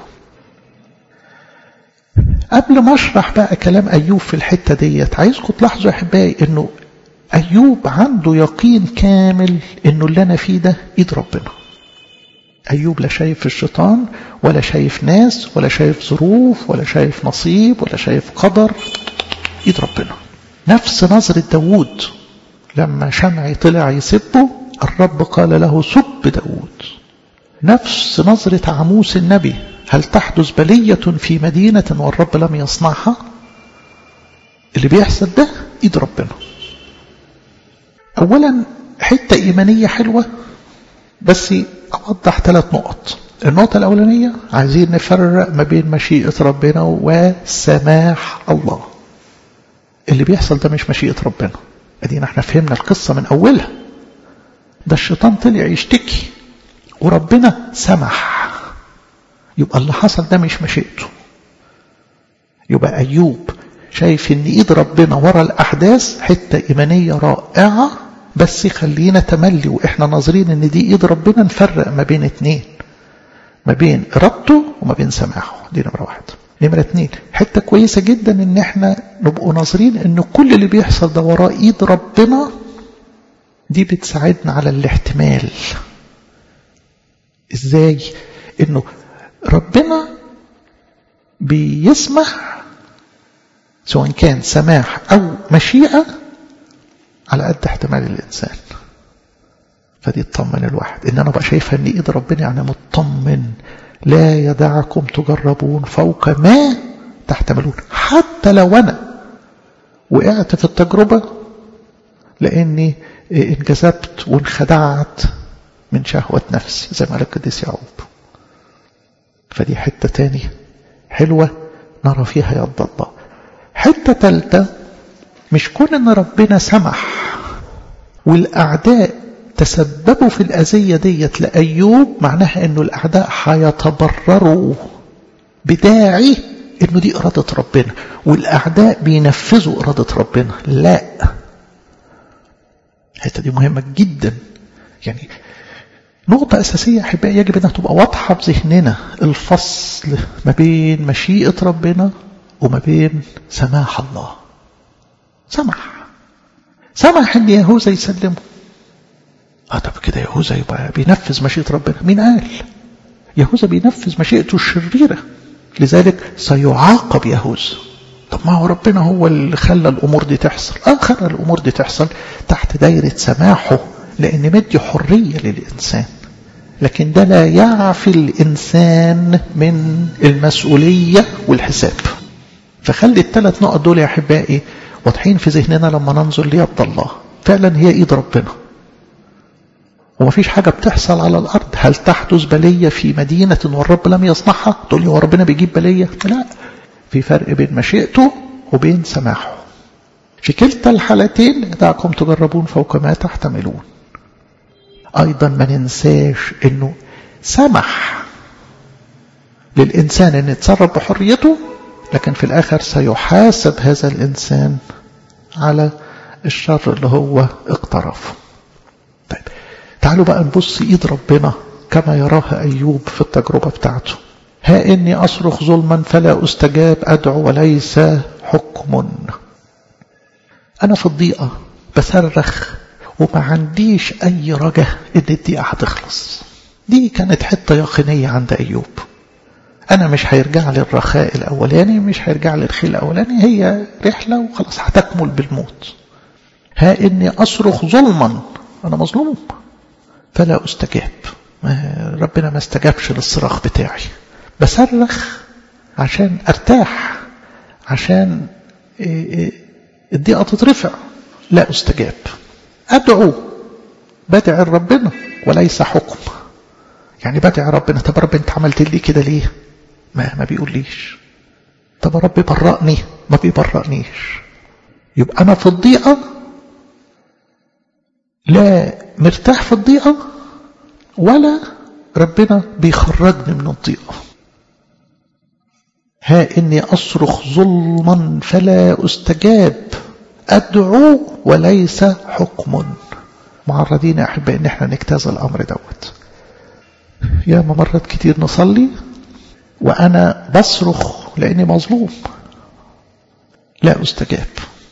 Speaker 1: قبل ما أشرح بقى كلام أيوب في الحتة ديت عايزكم تلاحظوا يا أحبائي إنه أيوب عنده يقين كامل إنه اللي أنا فيه ده إيد ربنا أيوب لا شايف الشيطان ولا شايف ناس ولا شايف ظروف ولا شايف نصيب ولا شايف قدر إيد ربنا نفس نظرة داوود لما شمعي طلع يسبه الرب قال له سب داود نفس نظرة عموس النبي هل تحدث بلية في مدينة والرب لم يصنعها اللي بيحصل ده ايد ربنا اولا حتة ايمانية حلوة بس اوضح ثلاث نقط النقطة الاولانية عايزين نفرق ما بين مشيئة ربنا وسماح الله اللي بيحصل ده مش مشيئة ربنا ادينا احنا فهمنا القصة من اولها ده الشيطان طلع يشتكي وربنا سمح يبقى اللي حصل ده مش مشيئته يبقى ايوب شايف ان ايد ربنا ورا الاحداث حتة ايمانية رائعة بس خلينا تملي واحنا ناظرين ان دي ايد ربنا نفرق ما بين اتنين ما بين ارادته وما بين سماحه دي نمرة واحد نمرة اتنين حتة كويسة جدا ان احنا نبقوا ناظرين ان كل اللي بيحصل ده وراه ايد ربنا دي بتساعدنا على الاحتمال ازاي انه ربنا بيسمح سواء كان سماح او مشيئة على قد احتمال الانسان فدي تطمن الواحد ان انا بقى شايفها ان ايد ربنا يعني مطمن لا يدعكم تجربون فوق ما تحتملون حتى لو انا وقعت في التجربة لاني انجذبت وانخدعت من شهوة نفسي زي ما قال القديس يعقوب فدي حتة تانية حلوة نرى فيها يد الله حتة تالتة مش كون ان ربنا سمح والأعداء تسببوا في الأذية ديت لأيوب معناها أنه الأعداء هيتبرروا بداعي أنه دي إرادة ربنا والأعداء بينفذوا إرادة ربنا لا الحتة دي مهمة جدا يعني نقطة أساسية أحبائي يجب أنها تبقى واضحة في ذهننا الفصل ما بين مشيئة ربنا وما بين سماح الله سمح سمح أن يهوذا يسلمه اه طب كده يهوذا يبقى بينفذ مشيئة ربنا مين قال يهوذا بينفذ مشيئته الشريرة لذلك سيعاقب يهوذا طب ما هو ربنا هو اللي خلى الأمور دي تحصل اه خلى الأمور دي تحصل تحت دايرة سماحه لأن مدي حرية للإنسان لكن ده لا يعفي الإنسان من المسؤولية والحساب فخلي الثلاث نقط دول يا أحبائي واضحين في ذهننا لما ننظر ليد الله فعلا هي إيد ربنا ومفيش حاجة بتحصل على الأرض هل تحدث بلية في مدينة والرب لم يصنعها تقول لي هو ربنا بيجيب بلية لا في فرق بين مشيئته وبين سماحه في كلتا الحالتين دعكم تجربون فوق ما تحتملون أيضا ما ننساش أنه سمح للإنسان أن يتصرف بحريته لكن في الآخر سيحاسب هذا الإنسان على الشر اللي هو اقترفه طيب تعالوا بقى نبص إيد ربنا كما يراها أيوب في التجربة بتاعته ها إني أصرخ ظلما فلا أستجاب أدعو وليس حكم أنا في الضيقة بصرخ وما عنديش أي رجاء إن الضيقة هتخلص دي كانت حتة يقينية عند أيوب أنا مش هيرجع لي الرخاء الأولاني مش هيرجع لي الخير الأولاني هي رحلة وخلاص هتكمل بالموت ها إني أصرخ ظلما أنا مظلوم فلا أستجاب ربنا ما استجابش للصراخ بتاعي بصرخ عشان أرتاح عشان الضيقة تترفع لا أستجاب أدعو بدع ربنا وليس حكم يعني بدع ربنا طب رب انت عملت لي كده ليه ما ما بيقوليش طب رب برأني ما بيبرأنيش يبقى أنا في الضيقة لا مرتاح في الضيقة ولا ربنا بيخرجني من الضيقة ها إني أصرخ ظلما فلا أستجاب أدعو وليس حكم معرضين يا أحبائي إن احنا نجتاز الأمر دوت يا مرات كتير نصلي وأنا بصرخ لأني مظلوم لا أستجاب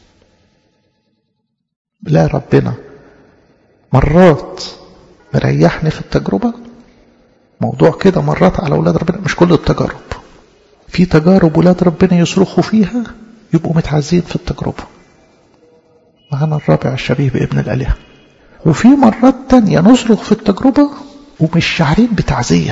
Speaker 1: لا ربنا مرات مريحني في التجربة موضوع كده مرات على أولاد ربنا مش كل التجارب في تجارب ولاد ربنا يصرخوا فيها يبقوا متعزين في التجربة معنا الرابع الشبيه بابن الآلهة وفي مرات تانية نصرخ في التجربة ومش شعرين بتعزية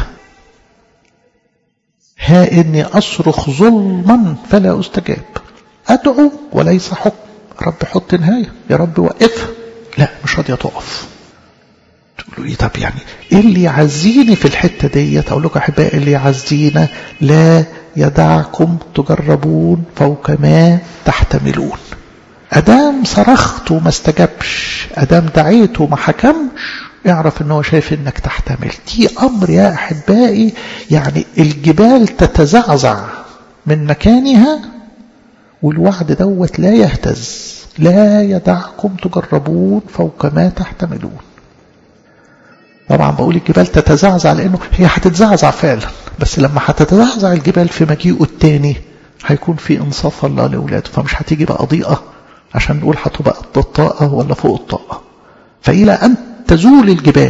Speaker 1: ها إني أصرخ ظلما فلا أستجاب أدعو وليس حكم رب حط نهاية يا رب وقفها لا مش راضية تقف تقولوا ايه طب يعني ايه اللي يعزيني في الحتة ديت اقول لكم احبائي اللي يعزينا لا يدعكم تجربون فوق ما تحتملون ادام صرخت وما استجبش ادام دعيت وما حكمش اعرف ان هو شايف انك تحتمل دي امر يا احبائي يعني الجبال تتزعزع من مكانها والوعد دوت لا يهتز لا يدعكم تجربون فوق ما تحتملون طبعا بقول الجبال تتزعزع لانه هي هتتزعزع فعلا بس لما هتتزعزع الجبال في مجيئه التاني هيكون في انصاف الله لاولاده فمش هتيجي بقى ضيقه عشان نقول هتبقى قد الطاقه ولا فوق الطاقه فالى ان تزول الجبال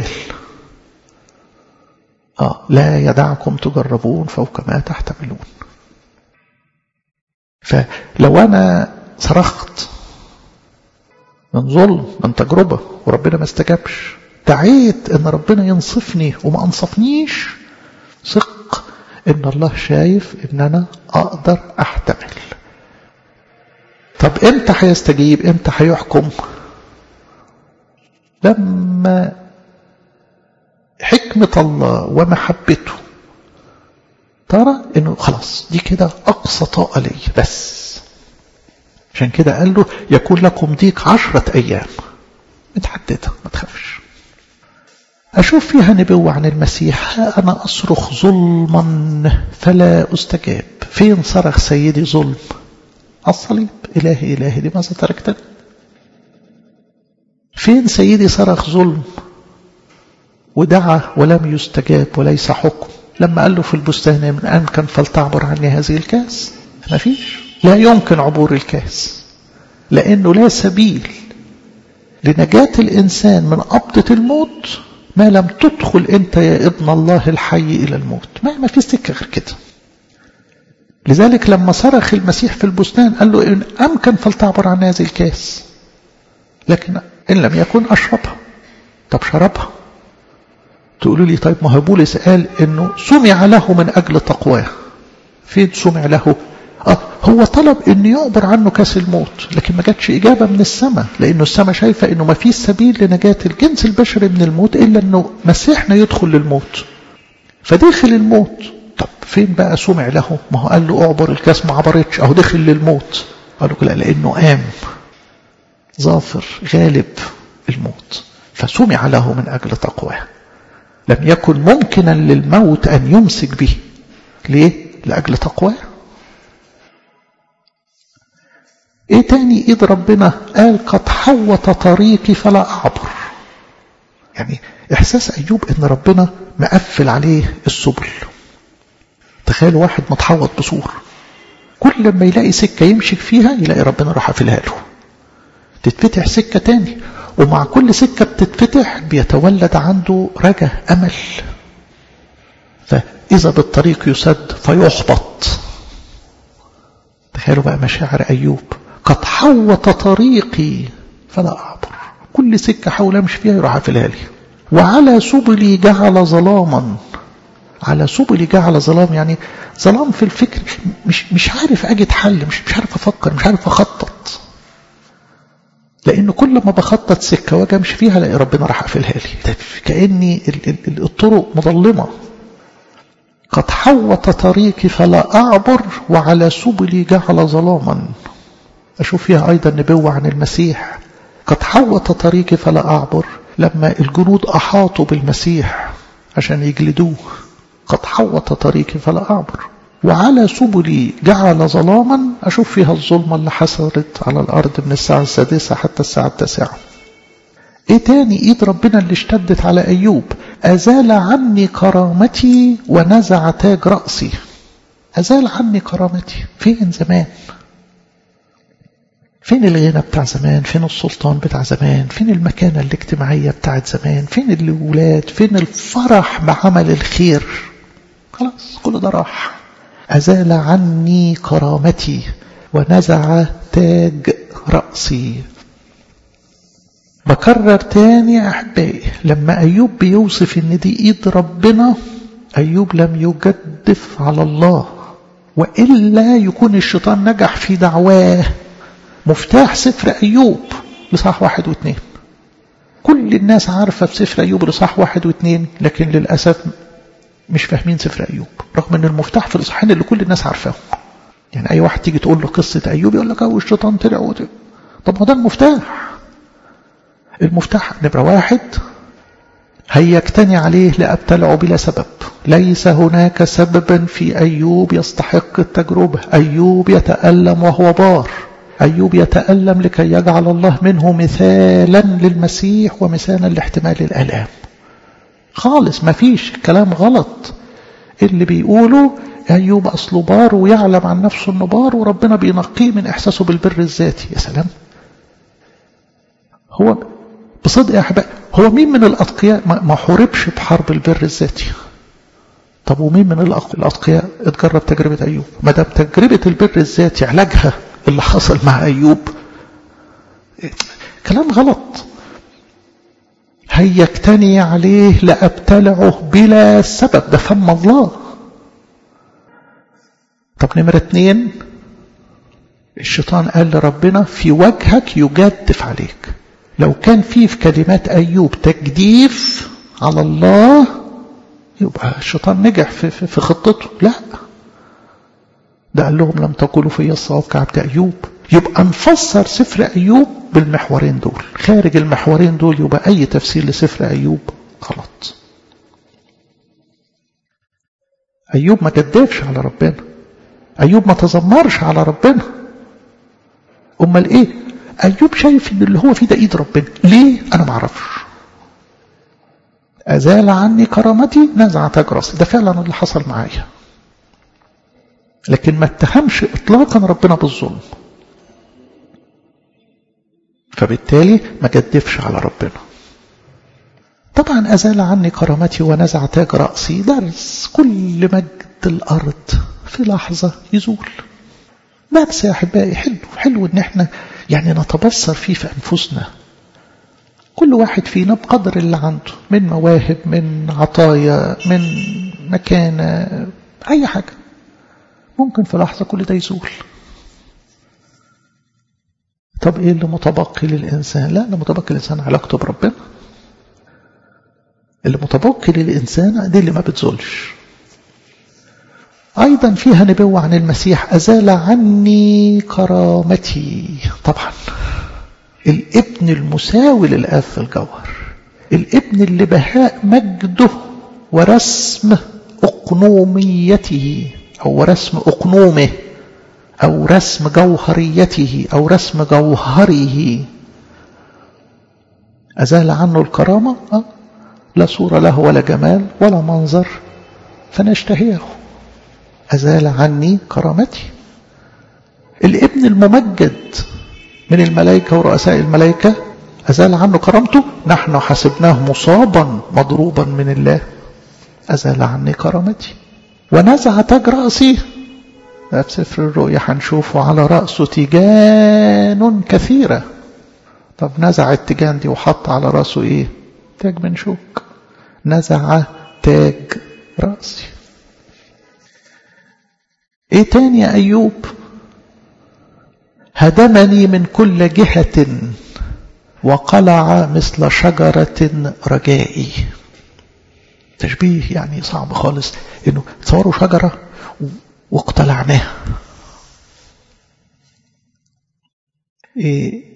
Speaker 1: اه لا يدعكم تجربون فوق ما تحتملون فلو انا صرخت من ظلم من تجربه وربنا ما استجابش دعيت ان ربنا ينصفني وما انصفنيش ثق ان الله شايف ان انا اقدر احتمل طب امتى هيستجيب امتى هيحكم لما حكمة الله ومحبته ترى انه خلاص دي كده اقصى طاقة لي بس عشان كده قال له يكون لكم ضيق عشرة ايام متحددة ما تخافش أشوف فيها نبوة عن المسيح ها أنا أصرخ ظلما فلا أستجاب فين صرخ سيدي ظلم الصليب إلهي إلهي لماذا تركتني فين سيدي صرخ ظلم ودعا ولم يستجاب وليس حكم لما قال له في البستان من أمكن فلتعبر عني هذه الكاس ما فيش لا يمكن عبور الكاس لأنه لا سبيل لنجاة الإنسان من قبضة الموت ما لم تدخل أنت يا ابن الله الحي إلى الموت ما, ما في سكة غير كده لذلك لما صرخ المسيح في البستان قال له إن أمكن فلتعبر عن هذه الكاس لكن إن لم يكن أشربها طب شربها تقولوا لي طيب ما هو بولس قال إنه سمع له من أجل تقواه فين سمع له آه هو طلب أن يعبر عنه كاس الموت لكن ما جاتش إجابة من السماء لأنه السماء شايفة أنه ما فيش سبيل لنجاة الجنس البشري من الموت إلا أنه مسيحنا يدخل للموت فدخل الموت طب فين بقى سمع له ما هو قال له اعبر الكاس ما عبرتش أهو دخل للموت قالوا لا لأنه قام ظافر غالب الموت فسمع له من أجل تقواه لم يكن ممكنا للموت أن يمسك به ليه؟ لأجل تقواه ايه تاني ايد ربنا قال قد حوط طريقي فلا اعبر يعني احساس ايوب ان ربنا مقفل عليه السبل تخيل واحد متحوط بسور كل لما يلاقي سكة يمشي فيها يلاقي ربنا راح قافلها له تتفتح سكة تاني ومع كل سكة بتتفتح بيتولد عنده رجا أمل فإذا بالطريق يسد فيحبط تخيلوا بقى مشاعر أيوب قد حوط طريقي فلا أعبر كل سكة حاول أمشي فيها يروح قافلها لي وعلى سبلي جعل ظلاما على سبلي جعل ظلام يعني ظلام في الفكر مش مش عارف اجد حل مش مش عارف افكر مش عارف اخطط لان كل ما بخطط سكه واجي امشي فيها الاقي ربنا راح قافلها لي كاني الطرق مظلمه قد حوط طريقي فلا اعبر وعلى سبلي جعل ظلاما اشوف فيها ايضا نبوه عن المسيح قد حوط طريقي فلا اعبر لما الجنود احاطوا بالمسيح عشان يجلدوه قد حوط طريقي فلا أعبر وعلى سبلي جعل ظلاما أشوف فيها الظلمة اللي حصلت على الأرض من الساعة السادسة حتى الساعة التاسعة إيه تاني إيد ربنا اللي اشتدت على أيوب أزال عني كرامتي ونزع تاج رأسي أزال عني كرامتي فين زمان فين الغنى بتاع زمان فين السلطان بتاع زمان فين المكانة الاجتماعية بتاعت زمان فين الولاد فين الفرح بعمل الخير خلاص كل ده راح أزال عني كرامتي ونزع تاج رأسي بكرر تاني يا أحبائي لما أيوب بيوصف إن دي إيد ربنا أيوب لم يجدف على الله وإلا يكون الشيطان نجح في دعواه مفتاح سفر أيوب لصح واحد واثنين كل الناس عارفة في سفر أيوب لصح واحد واثنين لكن للأسف مش فاهمين سفر أيوب رغم أن المفتاح في الإصحاحين اللي كل الناس عارفاه يعني أي واحد تيجي تقول له قصة أيوب يقول لك أهو الشيطان طلع وطلع طب ما ده المفتاح المفتاح نمرة واحد هيجتني عليه لأبتلعه بلا سبب ليس هناك سببا في أيوب يستحق التجربة أيوب يتألم وهو بار أيوب يتألم لكي يجعل الله منه مثالا للمسيح ومثالا لاحتمال الآلام خالص ما فيش كلام غلط اللي بيقوله أيوب أصله بار ويعلم عن نفسه أنه بار وربنا بينقيه من إحساسه بالبر الذاتي يا سلام هو بصدق يا أحبائي هو مين من الأتقياء ما حوربش بحرب البر الذاتي طب ومين من الأتقياء اتجرب تجربة أيوب ما دام تجربة البر الذاتي علاجها اللي حصل مع أيوب كلام غلط هيجتني عليه لأبتلعه بلا سبب ده فم الله طب نمرة اتنين الشيطان قال لربنا في وجهك يجدف عليك لو كان في في كلمات أيوب تجديف على الله يبقى الشيطان نجح في, في, في خطته لا ده قال لهم لم تقولوا في الصواب كعبد أيوب يبقى نفسر سفر أيوب بالمحورين دول خارج المحورين دول يبقى أي تفسير لسفر أيوب غلط أيوب ما جدفش على ربنا أيوب ما تذمرش على ربنا أمال إيه أيوب شايف إن اللي هو فيه ده إيد ربنا ليه أنا ما أعرفش أزال عني كرامتي نزع تاج راسي ده فعلا اللي حصل معايا لكن ما اتهمش اطلاقا ربنا بالظلم فبالتالي ما جدفش على ربنا طبعا أزال عني كرامتي ونزع تاج رأسي درس كل مجد الأرض في لحظة يزول درس يا أحبائي حلو حلو إن احنا يعني نتبصر فيه في أنفسنا كل واحد فينا بقدر اللي عنده من مواهب من عطايا من مكانة أي حاجة ممكن في لحظة كل ده يزول طب ايه اللي متبقي للإنسان لا اللي متبقي للإنسان علاقته بربنا اللي متبقي للإنسان دي اللي ما بتزولش أيضا فيها نبوة عن المسيح أزال عني كرامتي طبعا الابن المساوي للآب في الجوهر الابن اللي بهاء مجده ورسم أقنوميته أو رسم أقنومه أو رسم جوهريته أو رسم جوهره أزال عنه الكرامة أه؟ لا صورة له ولا جمال ولا منظر فنشتهيه أزال عني كرامتي الابن الممجد من الملائكة ورؤساء الملائكة أزال عنه كرامته نحن حسبناه مصابا مضروبا من الله أزال عني كرامتي ونزع تاج رأسي في سفر الرؤيا هنشوفه على رأسه تيجان كثيرة طب نزع التيجان دي وحط على رأسه ايه تاج من شوك نزع تاج رأسي ايه تاني يا ايوب هدمني من كل جهة وقلع مثل شجرة رجائي تشبيه يعني صعب خالص انه تصوروا شجرة واقتلعناها إيه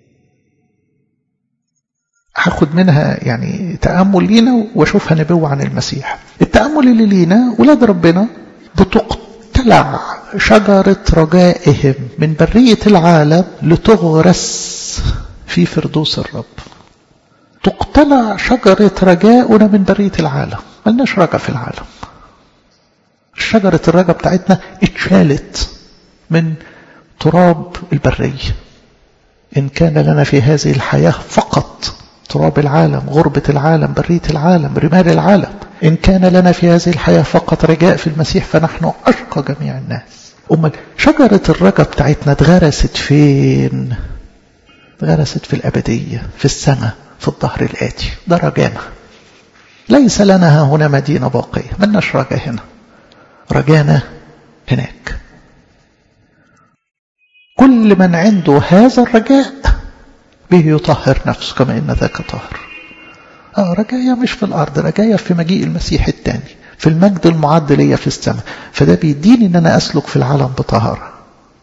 Speaker 1: هاخد منها يعني تأمل لينا واشوفها نبوة عن المسيح التأمل اللي لينا ولاد ربنا بتقتلع شجرة رجائهم من برية العالم لتغرس في فردوس الرب تقتلع شجرة رجاؤنا من برية العالم ملناش رجا في العالم شجرة الرجا بتاعتنا اتشالت من تراب البرية إن كان لنا في هذه الحياة فقط تراب العالم غربة العالم برية العالم رمال العالم إن كان لنا في هذه الحياة فقط رجاء في المسيح فنحن أشقى جميع الناس أمال شجرة الرجا بتاعتنا اتغرست فين اتغرست في الأبدية في السماء في الظهر الآتي ده رجانا ليس لنا هنا مدينة باقية ملناش رجا هنا رجانا هناك كل من عنده هذا الرجاء به يطهر نفسه كما إن ذاك طهر آه رجايا مش في الأرض رجايا في مجيء المسيح الثاني في المجد المعد ليا في السماء فده بيديني ان انا اسلك في العالم بطهارة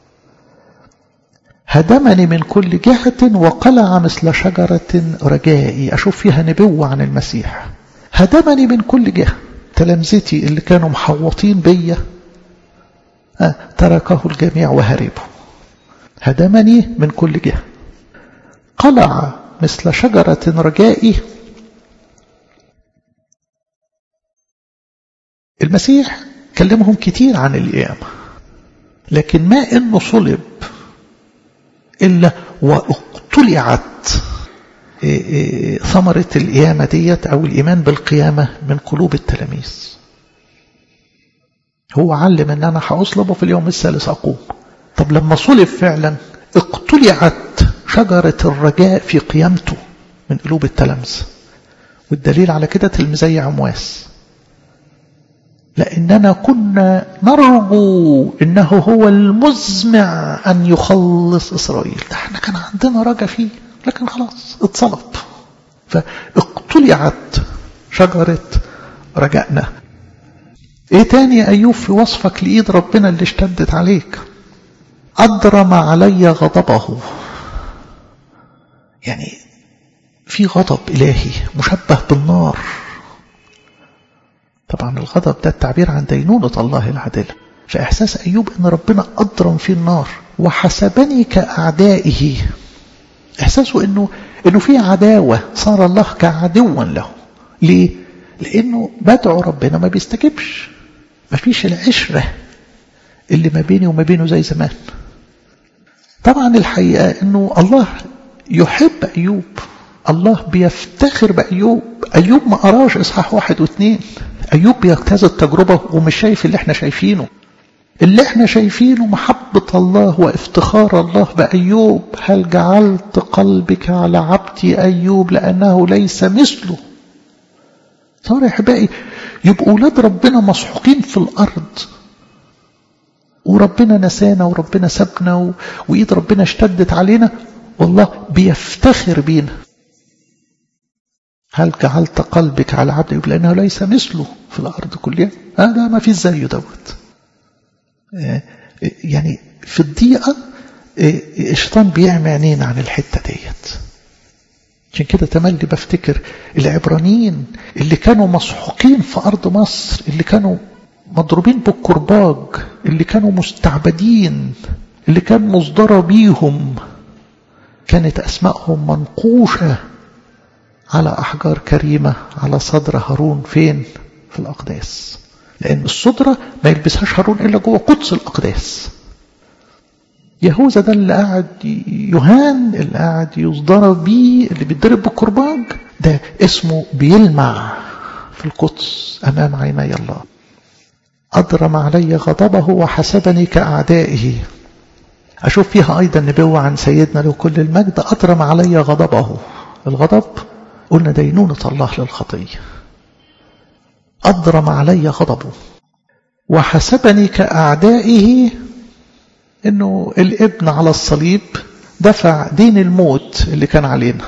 Speaker 1: هدمني من كل جهة وقلع مثل شجرة رجائي أشوف فيها نبوة عن المسيح هدمني من كل جهة تلامذتي اللي كانوا محوطين بيا آه تركه الجميع وهربوا هدمني من كل جهة قلع مثل شجرة رجائي المسيح كلمهم كتير عن القيامة لكن ما إنه صلب إلا واقتلعت ثمرة القيامة ديت أو الإيمان بالقيامة من قلوب التلاميذ هو علم أن أنا هأصلب وفي اليوم الثالث أقوم طب لما صلب فعلا اقتلعت شجرة الرجاء في قيامته من قلوب التلامذة والدليل على كده تلميذي عمواس لأننا كنا نرجو إنه هو المزمع أن يخلص إسرائيل ده احنا كان عندنا رجا فيه لكن خلاص اتصلب فاقتلعت شجرة رجائنا ايه تاني يا أيوب في وصفك لإيد ربنا اللي اشتدت عليك أضرم علي غضبه يعني في غضب إلهي مشبه بالنار طبعا الغضب ده التعبير عن دينونة الله العادلة فإحساس أيوب أن ربنا أضرم في النار وحسبني كأعدائه إحساسه أنه, إنه في عداوة صار الله كعدوا له ليه؟ لأنه بدعو ربنا ما بيستجبش ما فيش العشرة اللي ما بيني وما بينه زي زمان طبعا الحقيقة أنه الله يحب أيوب الله بيفتخر بأيوب أيوب ما قراش إصحاح واحد واثنين أيوب بيجتاز التجربة ومش شايف اللي احنا شايفينه اللي احنا شايفينه محبة الله وافتخار الله بأيوب هل جعلت قلبك على عبدي أيوب لأنه ليس مثله صار يا حبائي يبقوا أولاد ربنا مسحوقين في الأرض وربنا نسانا وربنا سابنا وإيد ربنا اشتدت علينا والله بيفتخر بينا هل جعلت قلبك على عبدك لأنه ليس مثله في الأرض كلها هذا ما في زيه دوت يعني في الضيقة الشيطان بيعمي عينينا عن الحتة ديت عشان كده تملي بفتكر العبرانيين اللي كانوا مسحوقين في أرض مصر اللي كانوا مضروبين بالكرباج اللي كانوا مستعبدين اللي كان مصدر بيهم كانت أسمائهم منقوشة على أحجار كريمة على صدر هارون فين في الأقداس لأن الصدرة ما يلبسهاش هارون إلا جوه قدس الأقداس يهوذا ده اللي قاعد يهان اللي قاعد يصدر بيه اللي بيتضرب بالكرباج ده اسمه بيلمع في القدس أمام عيني الله أضرم علي غضبه وحسبني كأعدائه أشوف فيها أيضا نبوة عن سيدنا له كل المجد أضرم علي غضبه الغضب قلنا دينونة الله للخطية أضرم علي غضبه وحسبني كأعدائه انه الابن على الصليب دفع دين الموت اللي كان علينا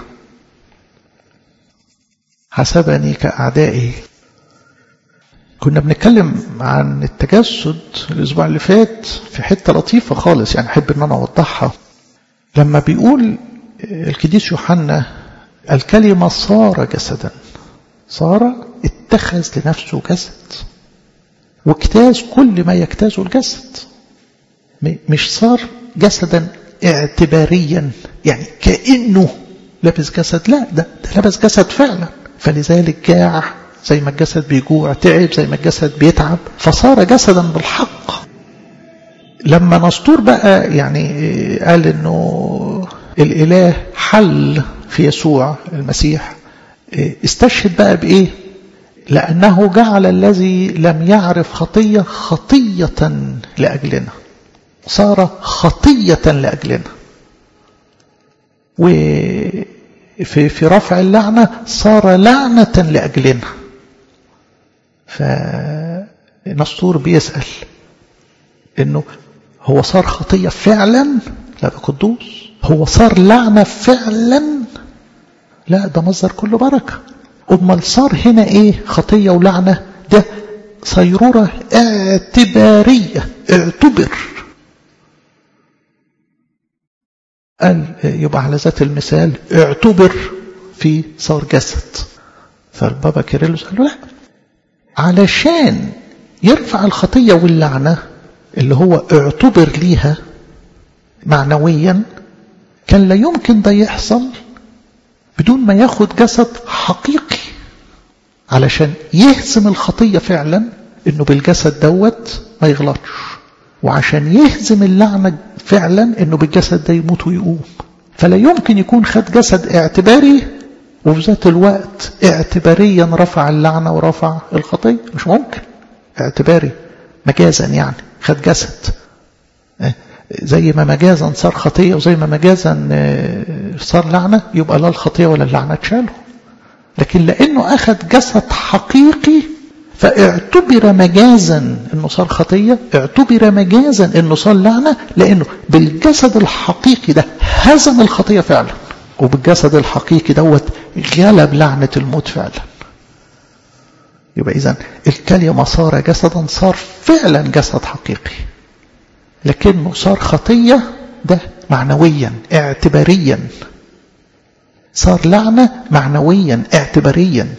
Speaker 1: حسبني كأعدائي كنا بنتكلم عن التجسد الأسبوع اللي فات في حتة لطيفة خالص يعني أحب أن أنا أوضحها لما بيقول القديس يوحنا الكلمة صار جسدا صار اتخذ لنفسه جسد واجتاز كل ما يجتازه الجسد مش صار جسدا اعتباريا يعني كأنه لابس جسد لا ده, ده لابس جسد فعلا فلذلك جاع زي ما الجسد بيجوع تعب زي ما الجسد بيتعب فصار جسدا بالحق لما نسطور بقى يعني قال انه الاله حل في يسوع المسيح استشهد بقى بايه لانه جعل الذي لم يعرف خطيه خطيه لاجلنا صار خطيه لاجلنا وفي في رفع اللعنه صار لعنه لاجلنا فنسطور بيسال انه هو صار خطيه فعلا لا ده قدوس هو صار لعنه فعلا لا ده مصدر كله بركه امال صار هنا ايه خطيه ولعنه ده صيروره اعتباريه اعتبر قال يبقى على ذات المثال اعتبر في صار جسد فالبابا كيرلس قال له لا علشان يرفع الخطية واللعنة اللي هو اعتبر ليها معنويا كان لا يمكن ده يحصل بدون ما ياخد جسد حقيقي علشان يهزم الخطية فعلا انه بالجسد دوت ما يغلطش وعشان يهزم اللعنة فعلا انه بالجسد ده يموت ويقوم فلا يمكن يكون خد جسد اعتباري وفي ذات الوقت اعتباريا رفع اللعنة ورفع الخطية مش ممكن اعتباري مجازا يعني خد جسد زي ما مجازا صار خطية وزي ما مجازا صار لعنة يبقى لا الخطية ولا اللعنة تشاله لكن لأنه أخذ جسد حقيقي فاعتبر مجازا انه صار خطية اعتبر مجازا انه صار لعنة لانه بالجسد الحقيقي ده هزم الخطية فعلا وبالجسد الحقيقي دوت غلب لعنة الموت فعلا يبقى اذا الكلمة صار جسدا صار فعلا جسد حقيقي لكنه صار خطية ده معنويا اعتباريا صار لعنة معنويا اعتباريا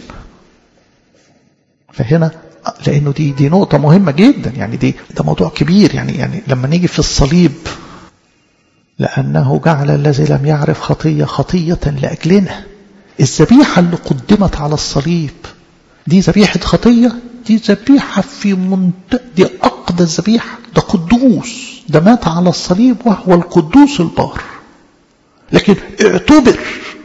Speaker 1: فهنا لانه دي دي نقطه مهمه جدا يعني دي ده موضوع كبير يعني يعني لما نيجي في الصليب لانه جعل الذي لم يعرف خطيه خطيه لاجلنا الذبيحه اللي قدمت على الصليب دي ذبيحه خطيه دي ذبيحه في منت... دي اقدى الذبيحه ده قدوس ده مات على الصليب وهو القدوس البار لكن اعتبر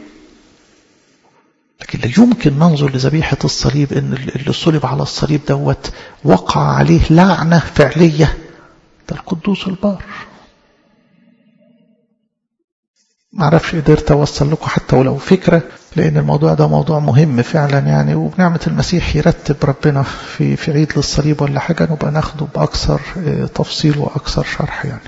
Speaker 1: لكن لا يمكن ننظر لذبيحة الصليب ان اللي صلب على الصليب دوت وقع عليه لعنة فعلية ده القدوس البار ما اعرفش قدرت اوصل لكم حتى ولو فكرة لان الموضوع ده موضوع مهم فعلا يعني وبنعمة المسيح يرتب ربنا في في عيد للصليب ولا حاجة نبقى ناخده باكثر تفصيل واكثر شرح يعني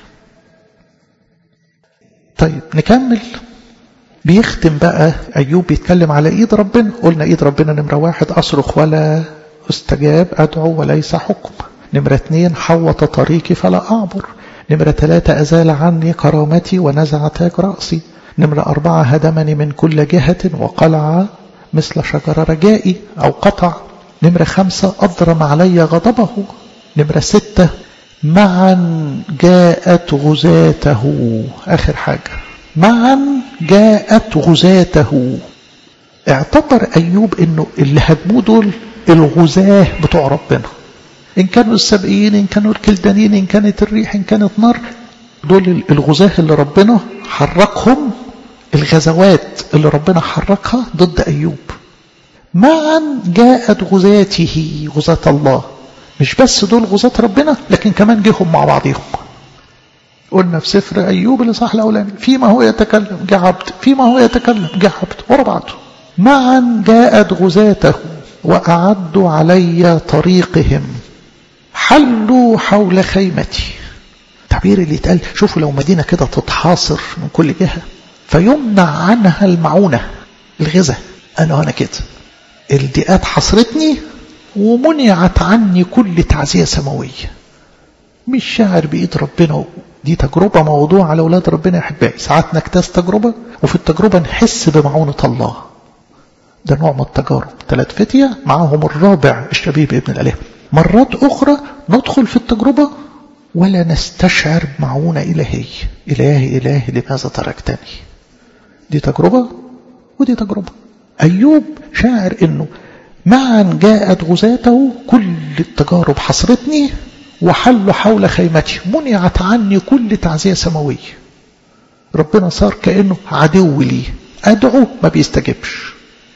Speaker 1: طيب نكمل بيختم بقى أيوب بيتكلم على إيد ربنا قلنا إيد ربنا نمرة واحد أصرخ ولا استجاب أدعو وليس حكم نمرة اتنين حوط طريقي فلا أعبر نمرة ثلاثة أزال عني كرامتي ونزع تاج رأسي نمرة أربعة هدمني من كل جهة وقلع مثل شجر رجائي أو قطع نمرة خمسة أضرم علي غضبه نمرة ستة معا جاءت غزاته آخر حاجة معا جاءت غزاته اعتبر أيوب أنه اللي هدموه دول الغزاة بتوع ربنا إن كانوا السبئيين إن كانوا الكلدانيين إن كانت الريح إن كانت نار دول الغزاة اللي ربنا حركهم الغزوات اللي ربنا حركها ضد أيوب معا جاءت غزاته غزاة الله مش بس دول غزاة ربنا لكن كمان جيهم مع بعضهم قلنا في سفر أيوب اللي صح الأولاني فيما هو يتكلم جاء عبد فيما هو يتكلم جاء عبد ورا بعضه معا جاءت غزاته وأعدوا علي طريقهم حلوا حول خيمتي التعبير اللي اتقال شوفوا لو مدينة كده تتحاصر من كل جهة فيمنع عنها المعونة الغذاء أنا أنا كده الضيقات حصرتني ومنعت عني كل تعزية سماوية مش شاعر بإيد ربنا دي تجربة موضوع على أولاد ربنا يا أحبائي ساعات نكتاز تجربة وفي التجربة نحس بمعونة الله ده نوع من التجارب ثلاث فتية معاهم الرابع الشبيب ابن الأله مرات أخرى ندخل في التجربة ولا نستشعر معونة إلهي إلهي إلهي لماذا تركتني دي تجربة ودي تجربة أيوب شاعر أنه معا جاءت غزاته كل التجارب حصرتني وحلوا حول خيمتي منعت عني كل تعزية سماوية ربنا صار كأنه عدو لي أدعو ما بيستجبش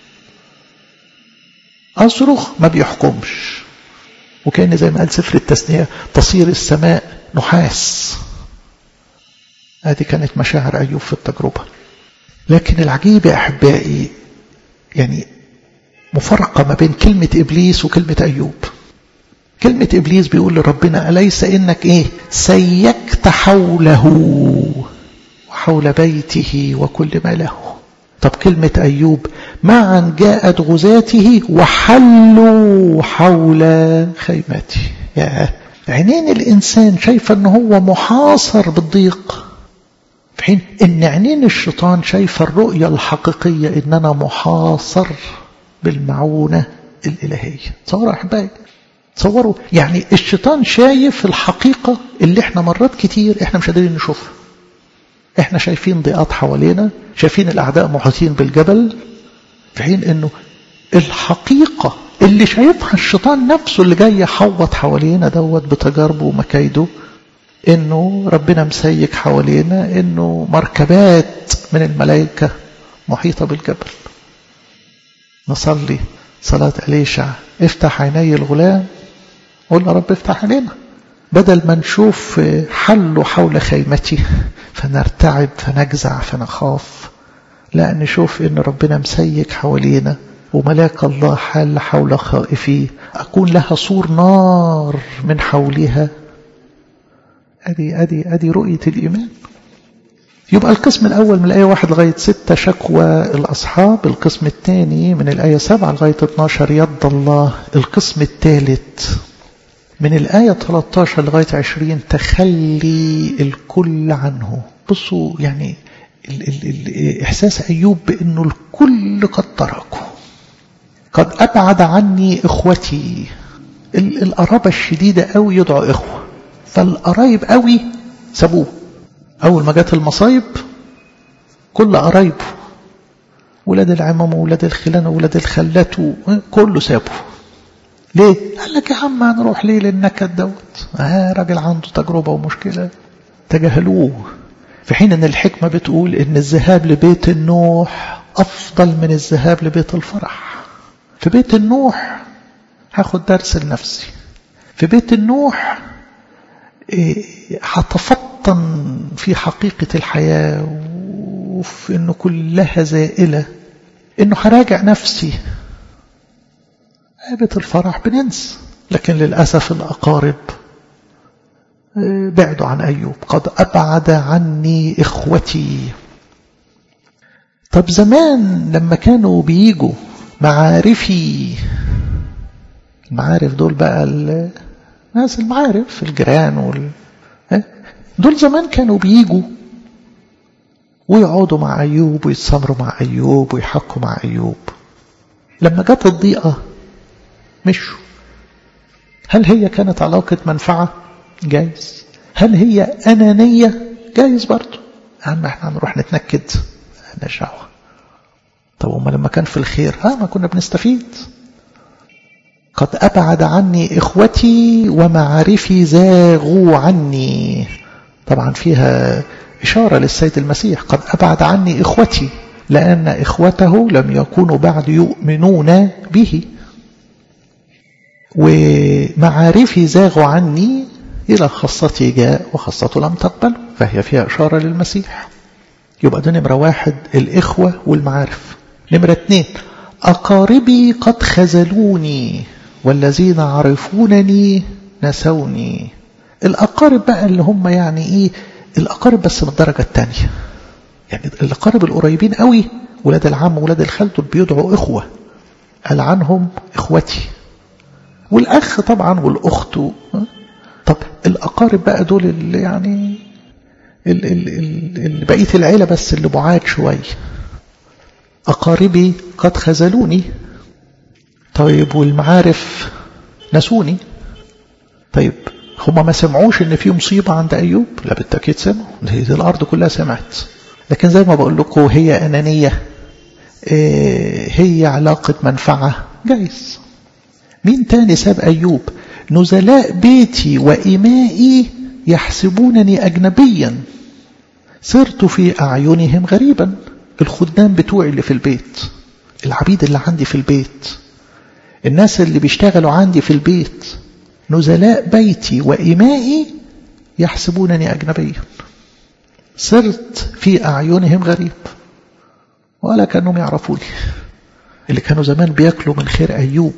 Speaker 1: أصرخ ما بيحكمش وكأن زي ما قال سفر التثنية تصير السماء نحاس هذه كانت مشاعر أيوب في التجربة لكن العجيب يا أحبائي يعني مفرقة ما بين كلمة إبليس وكلمة أيوب كلمة إبليس بيقول لربنا أليس إنك إيه سيكت حوله وحول بيته وكل ما له طب كلمة أيوب معا جاءت غزاته وحلوا حول خيمته يا عينين الإنسان شايفة أنه هو محاصر بالضيق في حين أن عينين الشيطان شايفة الرؤية الحقيقية أن أنا محاصر بالمعونة الإلهية تصوروا أحبائي تصوروا يعني الشيطان شايف الحقيقة اللي احنا مرات كتير احنا مش قادرين نشوفها احنا شايفين ضيقات حوالينا شايفين الأعداء محيطين بالجبل في حين انه الحقيقة اللي شايفها الشيطان نفسه اللي جاي يحوط حوالينا دوت بتجاربه ومكايده انه ربنا مسيك حوالينا انه مركبات من الملائكة محيطة بالجبل نصلي صلاة أليشع افتح عيني الغلام قول رب افتح عينينا بدل ما نشوف حله حول خيمتي فنرتعب فنجزع فنخاف لا نشوف ان ربنا مسيك حوالينا وملاك الله حال حول خائفيه أكون لها سور نار من حولها أدي, أدي, أدي رؤية الإيمان يبقى القسم الأول من الآية 1 لغاية 6 شكوى الأصحاب القسم الثاني من الآية 7 لغاية 12 يد الله القسم الثالث من الآية 13 لغاية 20 تخلي الكل عنه بصوا يعني ال ال ال إحساس أيوب بأنه الكل قد تركه قد أبعد عني إخوتي القرابة الشديدة قوي يدعو إخوة فالقرايب قوي سابوه أول ما جت المصايب كل قرايبه ولاد العمام وولاد الخلان وولاد الخلات كله سابه ليه؟ قال لك يا عم هنروح ليه للنكد دوت آه راجل عنده تجربة ومشكلة تجاهلوه في حين ان الحكمة بتقول ان الذهاب لبيت النوح افضل من الذهاب لبيت الفرح في بيت النوح هاخد درس لنفسي في بيت النوح هتفطن في حقيقة الحياة وفي انه كلها زائلة انه هراجع نفسي بيت الفرح بننسى لكن للأسف الأقارب بعدوا عن أيوب قد أبعد عني إخوتي طب زمان لما كانوا بيجوا معارفي المعارف دول بقى الناس المعارف الجيران وال... دول زمان كانوا بيجوا ويقعدوا مع أيوب ويتسامروا مع أيوب ويحكوا مع أيوب لما جت الضيقة مشوا هل هي كانت علاقة منفعة جايز هل هي أنانية جايز برضو عم احنا هنروح نتنكد نشعوة طب وما لما كان في الخير ها ما كنا بنستفيد قد أبعد عني إخوتي ومعارفي زاغوا عني طبعا فيها إشارة للسيد المسيح قد أبعد عني إخوتي لأن إخوته لم يكونوا بعد يؤمنون به ومعارفي زاغوا عني إلى خاصتي جاء وخاصته لم تقبل فهي فيها إشارة للمسيح يبقى ده نمرة واحد الإخوة والمعارف نمرة اتنين أقاربي قد خذلوني والذين عرفونني نسوني الأقارب بقى اللي هم يعني إيه الأقارب بس من الدرجة الثانية يعني الأقارب القريبين قوي ولاد العم ولاد الخال دول بيدعوا إخوة قال عنهم إخوتي والأخ طبعا والأخت طب الأقارب بقى دول اللي يعني ال ال ال بقية العيلة بس اللي بعاد شوية أقاربي قد خذلوني طيب والمعارف نسوني طيب هما ما سمعوش ان في مصيبة عند أيوب لا بالتأكيد سمعوا دي الأرض كلها سمعت لكن زي ما بقول لكم هي أنانية هي علاقة منفعة جايز مين تاني ساب أيوب نزلاء بيتي وإمائي يحسبونني أجنبيا صرت في أعينهم غريبا الخدام بتوعي اللي في البيت العبيد اللي عندي في البيت الناس اللي بيشتغلوا عندي في البيت نزلاء بيتي وإمائي يحسبونني أجنبيا صرت في أعينهم غريب ولا كأنهم يعرفوني اللي كانوا زمان بياكلوا من خير أيوب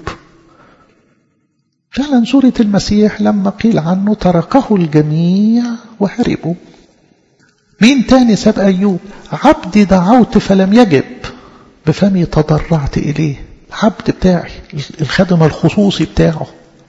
Speaker 1: فعلا سورة المسيح لما قيل عنه تركه الجميع وهربوا مين تاني ساب أيوب عبدي دعوت فلم يجب بفمي تضرعت إليه عبد بتاعي الخادم الخصوصي بتاعه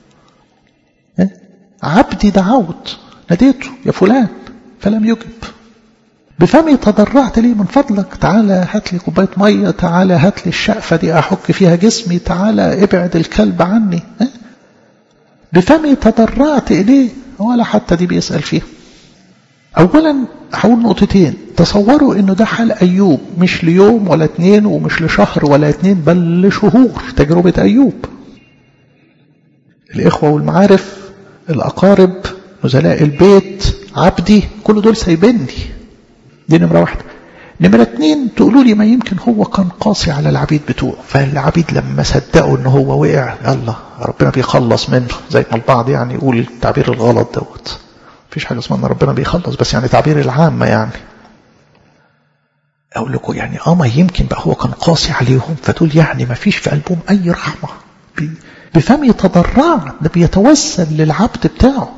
Speaker 1: عبدي دعوت ناديته يا فلان فلم يجب بفمي تضرعت ليه من فضلك تعالى هات لي كوبايه ميه تعالى هات لي الشقفه دي احك فيها جسمي تعالى ابعد الكلب عني بفمي تضرعت اليه ولا حتى دي بيسال فيها اولا هقول نقطتين تصوروا انه ده حال ايوب مش ليوم ولا اتنين ومش لشهر ولا اتنين بل لشهور تجربه ايوب الاخوه والمعارف الاقارب نزلاء البيت عبدي كل دول سايبني دي نمرة واحدة نمرة اتنين تقولوا لي ما يمكن هو كان قاسي على العبيد بتوعه فالعبيد لما صدقوا ان هو وقع يلا ربنا بيخلص منه زي ما البعض يعني يقول التعبير الغلط دوت مفيش حاجة اسمها ان ربنا بيخلص بس يعني تعبير العامة يعني اقول لكم يعني اه ما يمكن بقى هو كان قاسي عليهم فدول يعني ما فيش في قلبهم اي رحمة بفم يتضرع ده بيتوسل للعبد بتاعه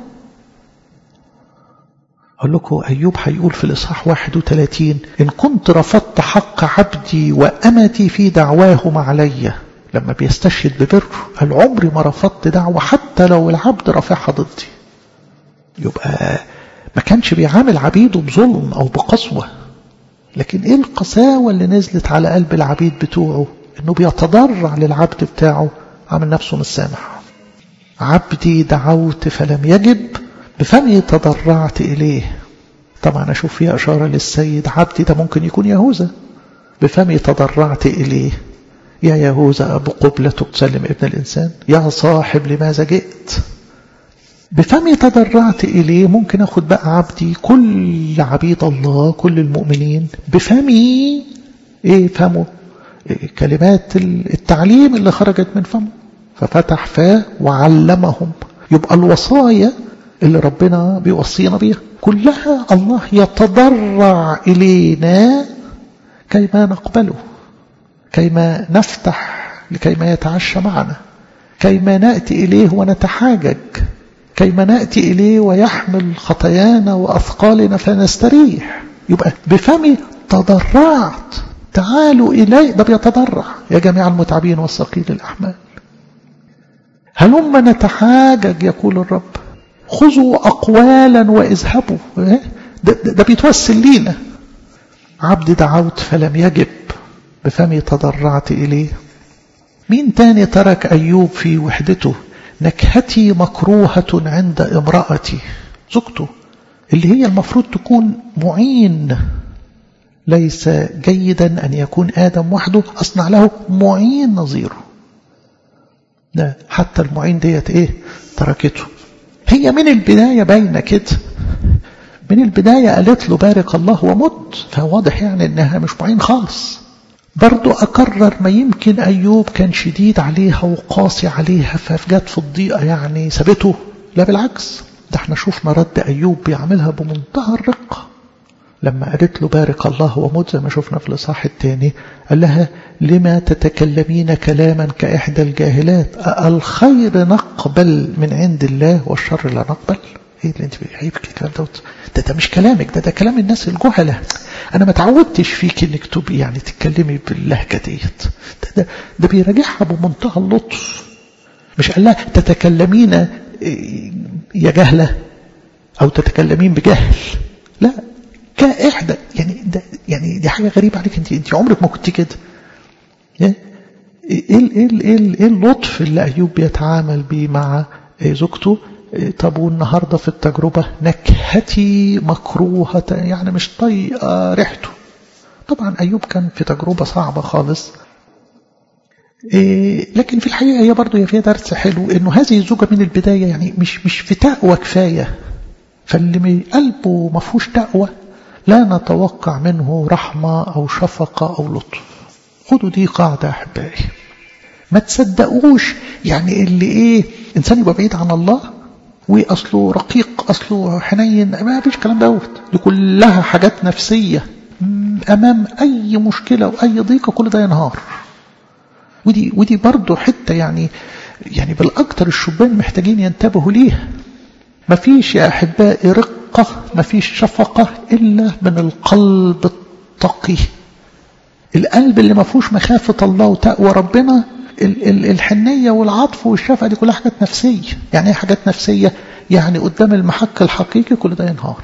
Speaker 1: أقول لكم أيوب هيقول في الإصحاح 31 إن كنت رفضت حق عبدي وأمتي في دعواهم علي لما بيستشهد ببر قال عمري ما رفضت دعوة حتى لو العبد رافعها ضدي يبقى ما كانش بيعامل عبيده بظلم أو بقسوة لكن إيه القساوة اللي نزلت على قلب العبيد بتوعه إنه بيتضرع للعبد بتاعه عامل نفسه مش سامح عبدي دعوت فلم يجب بفمي تضرعت إليه طبعا أشوف فيها إشارة للسيد عبدي ده ممكن يكون يهوذا بفمي تضرعت إليه يا يهوذا أبو قبلة تسلم ابن الإنسان يا صاحب لماذا جئت بفمي تضرعت إليه ممكن أخد بقى عبدي كل عبيد الله كل المؤمنين بفمي إيه فمه إيه كلمات التعليم اللي خرجت من فمه ففتح فاه وعلمهم يبقى الوصايا اللي ربنا بيوصينا بيها كلها الله يتضرع إلينا كيما نقبله كيما نفتح لكيما يتعشى معنا كيما نأتي إليه ونتحاجج كيما نأتي إليه ويحمل خطايانا وأثقالنا فنستريح يبقى بفمي تضرعت تعالوا إلي ده بيتضرع يا جميع المتعبين والثقيل الأحمال هلما نتحاجج يقول الرب خذوا أقوالا واذهبوا ده, ده, ده بيتوسل لينا عبد دعوت فلم يجب بفمي تضرعت إليه مين تاني ترك أيوب في وحدته نكهتي مكروهة عند امرأتي زوجته اللي هي المفروض تكون معين ليس جيدا أن يكون آدم وحده أصنع له معين نظيره ده حتى المعين ديت إيه تركته هي من البداية باينة كده من البداية قالت له بارك الله ومت فواضح يعني انها مش معين خالص برضو أكرر ما يمكن أيوب كان شديد عليها وقاسي عليها فجت في الضيقة يعني سابته لا بالعكس ده احنا شفنا رد أيوب بيعملها بمنتهى الرقة لما قالت له بارك الله ومت زي ما شفنا في الإصحاح الثاني قال لها لما تتكلمين كلاما كإحدى الجاهلات الخير نقبل من عند الله والشر لا نقبل ايه اللي انت بيحيبك الكلام دوت ده ده مش كلامك ده ده كلام الناس الجهله انا ما تعودتش فيك انك تبقي يعني تتكلمي باللهجه ديت ده, ده, ده بيراجعها بمنتهى اللطف مش قال لها تتكلمين يا جهله او تتكلمين بجهل لا كاحدى يعني ده يعني دي حاجه غريبه عليك انت انت عمرك ما كنت كده ايه ايه ايه ايه اللطف اللي ايوب بيتعامل بيه مع زوجته طب والنهارده في التجربة نكهتي مكروهة يعني مش طايقة ريحته طبعا أيوب كان في تجربة صعبة خالص إيه لكن في الحقيقة هي برضه هي فيها درس حلو إنه هذه الزوجة من البداية يعني مش مش في تقوى كفاية فاللي قلبه ما فيهوش تقوى لا نتوقع منه رحمة أو شفقة أو لطف خدوا دي قاعدة أحبائي ما تصدقوش يعني اللي إيه إنسان يبقى بعيد عن الله واصله رقيق اصله حنين ما فيش كلام دوت دي كلها حاجات نفسيه امام اي مشكله واي ضيقه كل ده ينهار ودي ودي برضه حته يعني يعني بالاكثر الشبان محتاجين ينتبهوا ليها ما فيش يا احبائي رقه ما فيش شفقه الا من القلب التقي القلب اللي ما فيهوش مخافه الله وتقوى ربنا الحنية والعطف والشفقة دي كلها حاجات نفسية يعني ايه حاجات نفسية يعني قدام المحك الحقيقي كل ده ينهار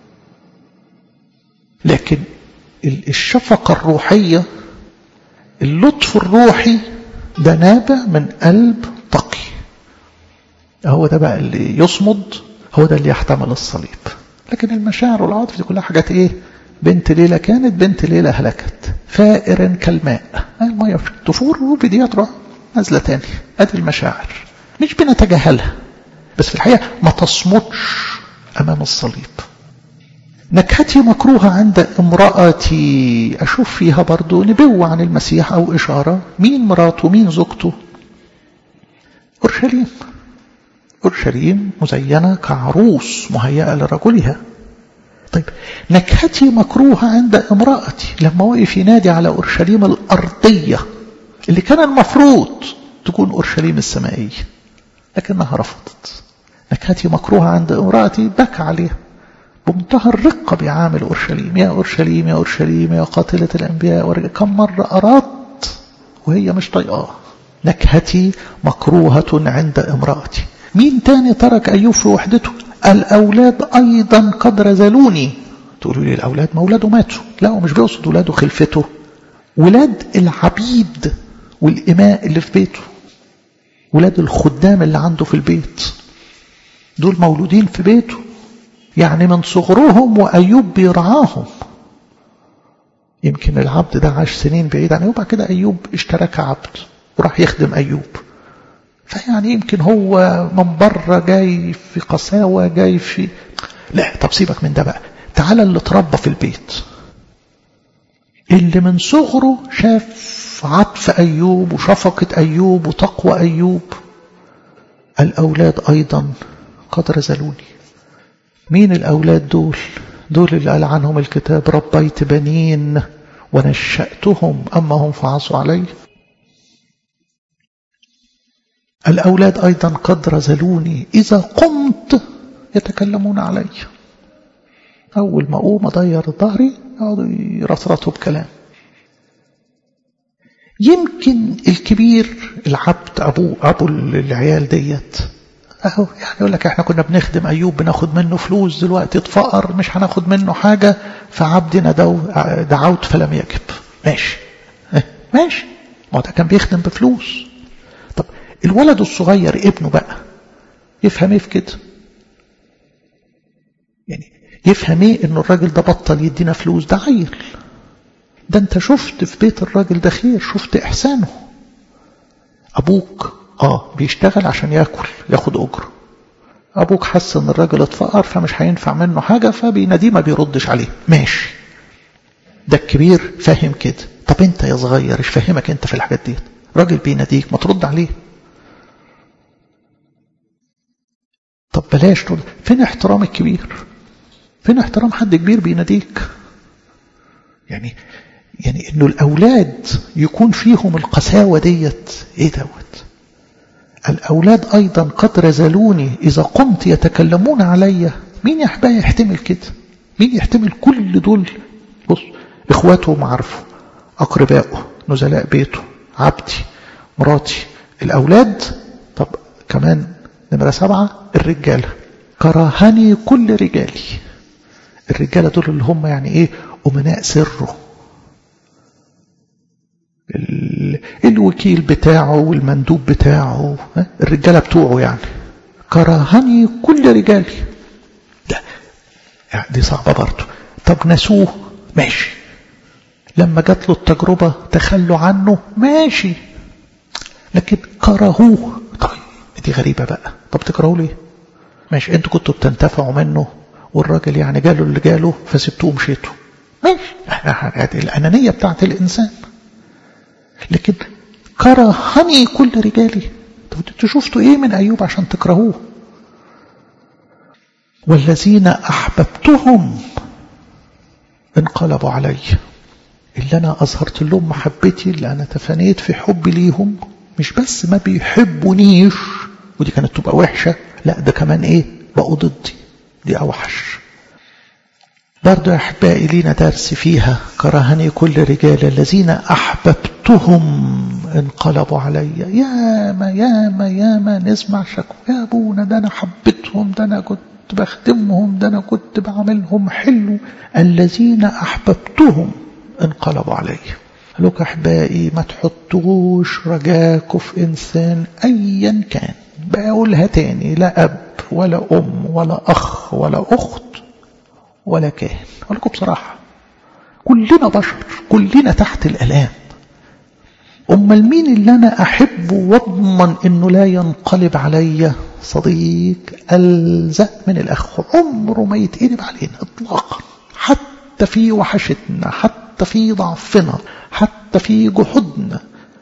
Speaker 1: لكن الشفقة الروحية اللطف الروحي ده نابع من قلب تقي هو ده بقى اللي يصمد هو ده اللي يحتمل الصليب لكن المشاعر والعاطف دي كلها حاجات ايه بنت ليلة كانت بنت ليلة هلكت فائر كالماء المية تفور وبديها تروح نازلة تاني ادي المشاعر مش بنتجاهلها بس في الحقيقة ما تصمتش أمام الصليب نكهتي مكروهة عند امرأتي أشوف فيها برضو نبوة عن المسيح أو إشارة مين مراته مين زوجته أورشليم أورشليم مزينة كعروس مهيئة لرجلها طيب نكهتي مكروهة عند امرأتي لما وقف ينادي على أورشليم الأرضية اللي كان المفروض تكون أورشليم السمائية لكنها رفضت نكهتي مكروهة عند امرأتي بكى عليها بمنتهى الرقة بيعامل أورشليم يا أورشليم يا أورشليم يا قاتلة الأنبياء ورجل كم مرة أردت وهي مش طايقاه نكهتي مكروهة عند امرأتي مين تاني ترك أيوب في وحدته الأولاد أيضا قد رزلوني تقولوا لي الأولاد ما أولاده ماتوا لا هو مش بيقصد أولاده خلفته ولاد العبيد والإماء اللي في بيته ولاد الخدام اللي عنده في البيت دول مولودين في بيته يعني من صغرهم وأيوب بيرعاهم يمكن العبد ده عاش سنين بعيد عنه وبعد كده أيوب اشترى كعبد وراح يخدم أيوب فيعني يمكن هو من بره جاي في قساوة جاي في لا طب سيبك من ده بقى تعالى اللي اتربى في البيت اللي من صغره شاف عطف أيوب وشفقة أيوب وتقوى أيوب الأولاد أيضا قد رزلوني مين الأولاد دول دول اللي قال عنهم الكتاب ربيت بنين ونشأتهم أما هم فعصوا علي الأولاد أيضا قد رزلوني إذا قمت يتكلمون علي أول ما أقوم أضير ظهري يقعدوا يرطرطوا بكلام يمكن الكبير العبد أبو أبو العيال ديت اهو يعني يقول لك احنا كنا بنخدم ايوب بناخد منه فلوس دلوقتي اتفقر مش هناخد منه حاجه فعبدنا دو دعوت فلم يجب ماشي ماشي ما ده كان بيخدم بفلوس طب الولد الصغير ابنه بقى يفهم ايه في كده يعني يفهم ايه ان الراجل ده بطل يدينا فلوس ده عيل ده انت شفت في بيت الراجل ده خير شفت احسانه ابوك اه بيشتغل عشان ياكل ياخد اجره ابوك حس ان الراجل اتفقر فمش هينفع منه حاجه فبيناديه ما بيردش عليه ماشي ده الكبير فاهم كده طب انت يا صغير ايش فاهمك انت في الحاجات دي راجل بيناديك ما ترد عليه طب بلاش ترد فين احترام الكبير فين احترام حد كبير بيناديك يعني يعني انه الاولاد يكون فيهم القساوه ديت ايه دوت الاولاد ايضا قد رزلوني اذا قمت يتكلمون علي مين يا احبائي يحتمل كده مين يحتمل كل دول بص اخواته معارفه اقربائه نزلاء بيته عبدي مراتي الاولاد طب كمان نمره سبعه الرجاله كرهني كل رجالي الرجاله دول اللي هم يعني ايه امناء سره الوكيل بتاعه والمندوب بتاعه الرجاله بتوعه يعني كرهني كل رجالي ده يعني دي صعبه برضه طب نسوه ماشي لما جات له التجربه تخلوا عنه ماشي لكن كرهوه طيب دي غريبه بقى طب تكرهوه ليه ماشي انتوا كنتوا بتنتفعوا منه والراجل يعني جاله اللي جاله فسبتوه ومشيتوا ماشي الانانيه بتاعت الانسان لكن كرهني كل رجالي طب انتوا شفتوا ايه من ايوب عشان تكرهوه والذين احببتهم انقلبوا علي اللي انا اظهرت لهم محبتي اللي انا تفانيت في حبي ليهم مش بس ما بيحبونيش ودي كانت تبقى وحشه لا ده كمان ايه بقوا ضدي دي اوحش برضو يا أحبائي لينا درس فيها كرهني كل رجال الذين أحببتهم انقلبوا علي يا ما يا ما يا ما نسمع شكوى يا أبونا ده أنا حبيتهم ده أنا كنت بخدمهم ده أنا كنت بعملهم حلو الذين أحببتهم انقلبوا علي لك أحبائي ما تحطوش رجاكوا في إنسان أيا كان بقولها تاني لا أب ولا أم ولا أخ ولا أخت ولا كاهن أقول لكم بصراحة كلنا بشر كلنا تحت الآلام أمال مين اللي أنا أحبه واضمن إنه لا ينقلب عليا صديق ألزق من الأخ عمره ما يتقلب علينا إطلاقا حتى في وحشتنا حتى في ضعفنا حتى في جحودنا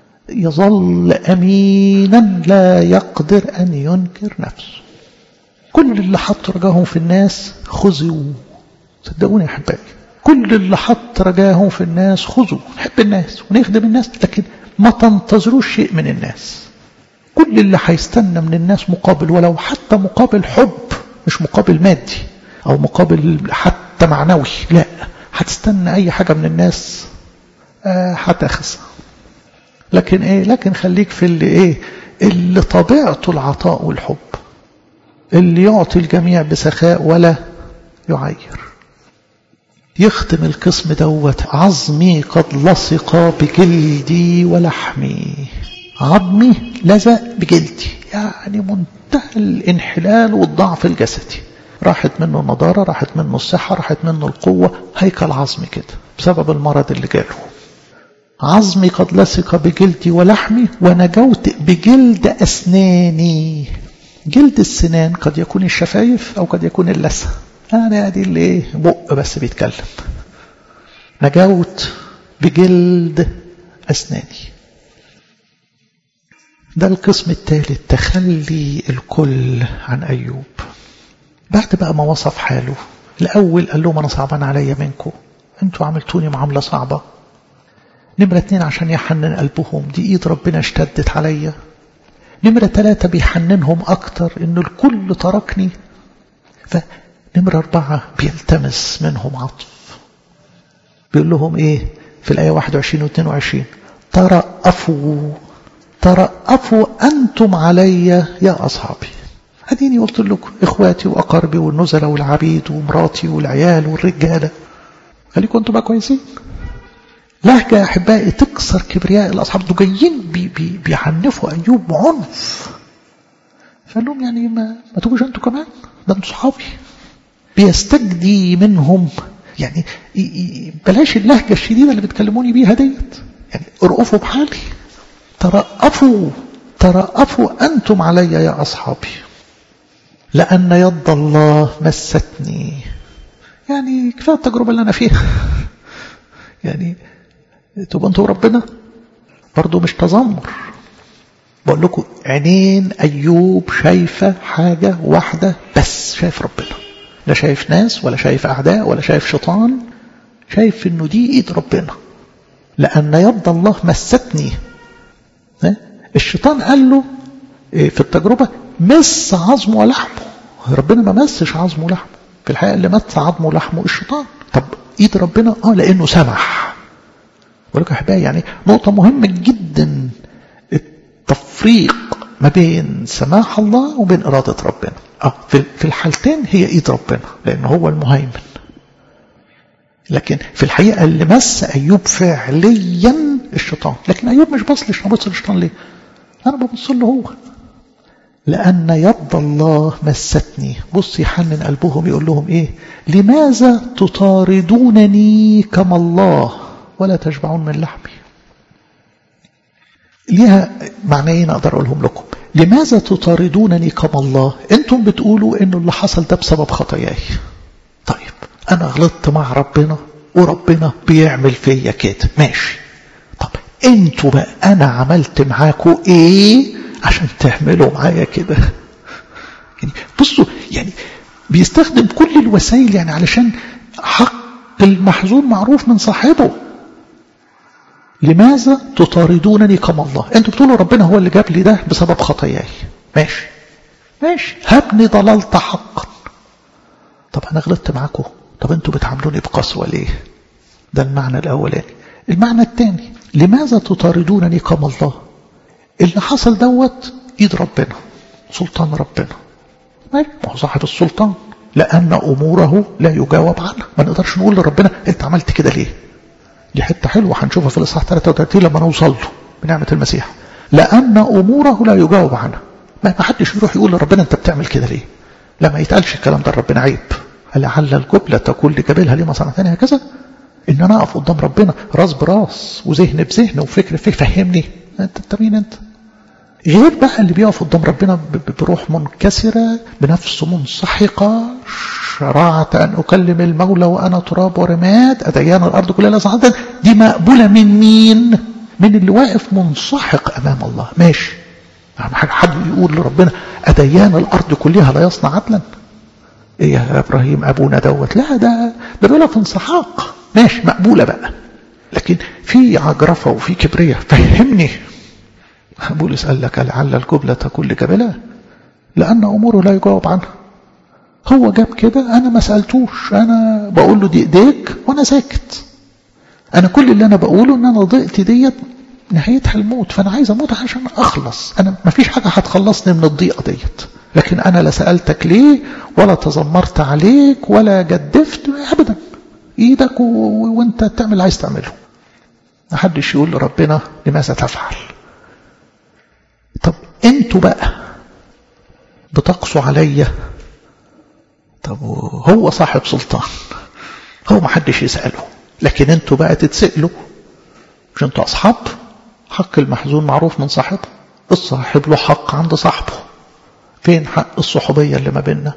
Speaker 1: يظل أمينا لا يقدر أن ينكر نفسه كل اللي حط رجاهم في الناس خذوا صدقوني يا احبائي كل اللي حط رجاهم في الناس خذوا نحب الناس ونخدم الناس لكن ما تنتظروش شيء من الناس كل اللي هيستنى من الناس مقابل ولو حتى مقابل حب مش مقابل مادي او مقابل حتى معنوي لا هتستنى اي حاجة من الناس هتاخذ لكن ايه لكن خليك في اللي ايه اللي طبيعته العطاء والحب اللي يعطي الجميع بسخاء ولا يعير يختم القسم دوت عظمي قد لصق بجلدي ولحمي عظمي لزق بجلدي يعني منتهى الانحلال والضعف الجسدي راحت منه النضارة راحت منه الصحة راحت منه القوة هيكل عظمي كده بسبب المرض اللي جاله عظمي قد لصق بجلدي ولحمي ونجوت بجلد أسناني جلد السنان قد يكون الشفايف أو قد يكون اللثة أنا دي اللي إيه بق بس بيتكلم نجوت بجلد أسناني ده القسم الثالث تخلي الكل عن أيوب بعد بقى ما وصف حاله الأول قال لهم أنا صعبان عليا منكم أنتوا عملتوني معاملة صعبة نمرة اتنين عشان يحنن قلبهم دي إيد ربنا اشتدت عليا نمرة ثلاثة بيحننهم أكتر إن الكل تركني فنمرة أربعة بيلتمس منهم عطف بيقول لهم إيه في الآية 21 و 22 ترأفوا ترأفوا أنتم علي يا أصحابي اديني قلت لكم اخواتي واقاربي والنزلاء والعبيد ومراتي والعيال والرجاله خليكم انتوا بقى كويسين لهجه يا احبائي تكسر كبرياء الاصحاب دول جايين بي بي بيعنفوا ايوب بعنف فقال لهم يعني ما, ما تبقوش انتوا كمان ده انتوا صحابي بيستجدي منهم يعني بلاش اللهجه الشديده اللي بتكلموني بيها ديت يعني ارقفوا بحالي ترأفوا ترأفوا أنتم علي يا أصحابي لأن يد الله مستني يعني كفاية التجربة اللي أنا فيها يعني تبقى أنتوا ربنا برضو مش تذمر بقول لكم عينين أيوب شايفة حاجة واحدة بس شايف ربنا لا شايف ناس ولا شايف أعداء ولا شايف شيطان شايف إنه دي إيد ربنا لأن يد الله مستني الشيطان قال له في التجربة مس عظمه ولحمه ربنا ما مسش عظمه ولحمه في الحقيقة اللي مس عظمه ولحمه الشيطان طب ايد ربنا اه لانه سمح بقول لكم احبائي يعني نقطة مهمة جدا التفريق ما بين سماح الله وبين إرادة ربنا اه في الحالتين هي ايد ربنا لأن هو المهيمن لكن في الحقيقة اللي مس أيوب فعليا الشيطان لكن أيوب مش بص للشيطان بص للشيطان ليه أنا ببص له هو لأن يد الله مستني بص يحنن قلبهم يقول لهم إيه لماذا تطاردونني كما الله ولا تشبعون من لحمي ليها معنيين أقدر أقولهم لكم لماذا تطاردونني كما الله أنتم بتقولوا إنه اللي حصل ده بسبب خطاياي طيب أنا غلطت مع ربنا وربنا بيعمل فيا كده ماشي طب انتوا بقى أنا عملت معاكوا إيه عشان تعملوا معايا كده يعني بصوا يعني بيستخدم كل الوسائل يعني علشان حق المحزون معروف من صاحبه لماذا تطاردونني كما الله انتوا بتقولوا ربنا هو اللي جاب لي ده بسبب خطاياي ماشي ماشي هبني ضللت حقا طب انا غلطت معاكم طب انتوا بتعاملوني بقسوة ليه ده المعنى الاولاني المعنى الثاني لماذا تطاردونني كما الله اللي حصل دوت ايد ربنا سلطان ربنا ما هو صاحب السلطان لأن أموره لا يجاوب عنها ما نقدرش نقول لربنا أنت عملت كده ليه دي حتة حلوة هنشوفها في الإصحاح 33 لما نوصل له بنعمة المسيح لأن أموره لا يجاوب عنها ما حدش يروح يقول لربنا أنت بتعمل كده ليه لا ما يتقالش الكلام ده ربنا عيب لعل الجبلة تكون لجبلها لما صنعتني هكذا إن أنا أقف قدام ربنا راس براس وذهن بذهن وفكر فكر فهمني أنت أنت مين أنت غير بقى اللي بيقف قدام ربنا بروح منكسرة بنفس منسحقة شرعت أن أكلم المولى وأنا تراب ورماد أديان الأرض كلها صعدا دي مقبولة من مين من اللي واقف منسحق أمام الله ماشي يعني حد يقول لربنا أديان الأرض كلها لا يصنع عدلا إيه يا إبراهيم أبونا دوت لا ده ده بيقولها في انسحاق ماشي مقبولة بقى لكن في عجرفة وفي كبرية فهمني بولس قال لك لعل الجبلة تكون لجبلها لأن أموره لا يجاوب عنها هو جاب كده أنا ما سألتوش أنا بقول له دي إيديك وأنا ساكت أنا كل اللي أنا بقوله إن أنا ضئت ديت نهايتها الموت فأنا عايز أموت عشان أخلص أنا ما فيش حاجة هتخلصني من الضيقة ديت لكن أنا لا سألتك ليه ولا تذمرت عليك ولا جدفت أبدا إيدك و... وأنت تعمل عايز تعمله ما حدش يقول لربنا لماذا تفعل طب انتوا بقى بتقصوا عليا طب هو صاحب سلطان هو ما حدش يسأله لكن انتوا بقى تتسألوا مش انتوا أصحاب حق المحزون معروف من صاحبه الصاحب له حق عند صاحبه فين حق الصحوبية اللي ما بيننا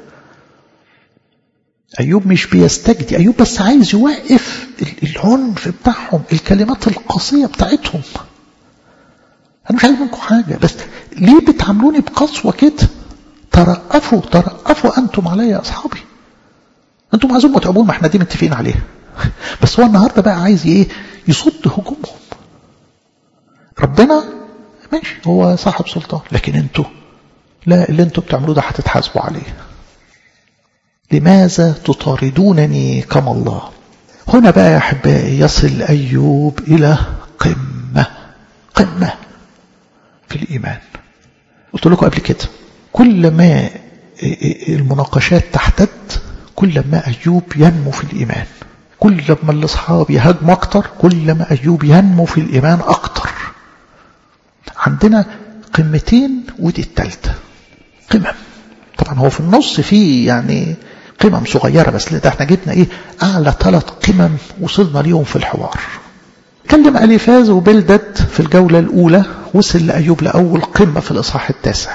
Speaker 1: أيوب مش بيستجدي أيوب بس عايز يوقف العنف بتاعهم الكلمات القاسية بتاعتهم أنا مش عايز منكم حاجة بس ليه بتعاملوني بقسوة كده ترأفوا ترأفوا أنتم علي يا أصحابي أنتم عايزين متعبون ما احنا دي متفقين عليها بس هو النهاردة بقى عايز إيه يصد هجومهم ربنا ماشي هو صاحب سلطان لكن أنتوا لا اللي أنتوا بتعملوه ده هتتحاسبوا عليه لماذا تطاردونني كما الله هنا بقى يا أحبائي يصل أيوب إلى قمة قمة في الإيمان قلت لكم قبل كده كل ما المناقشات تحتد كل ما أيوب ينمو في الإيمان كل ما الأصحاب يهاجموا أكتر كل ما أيوب ينمو في الإيمان أكتر عندنا قمتين ودي التالتة قمم طبعا هو في النص فيه يعني قمم صغيرة بس ده احنا جبنا ايه أعلى ثلاث قمم وصلنا ليهم في الحوار كلم أليفاز وبلدت في الجولة الأولى وصل لأيوب لأول قمة في الإصحاح التاسع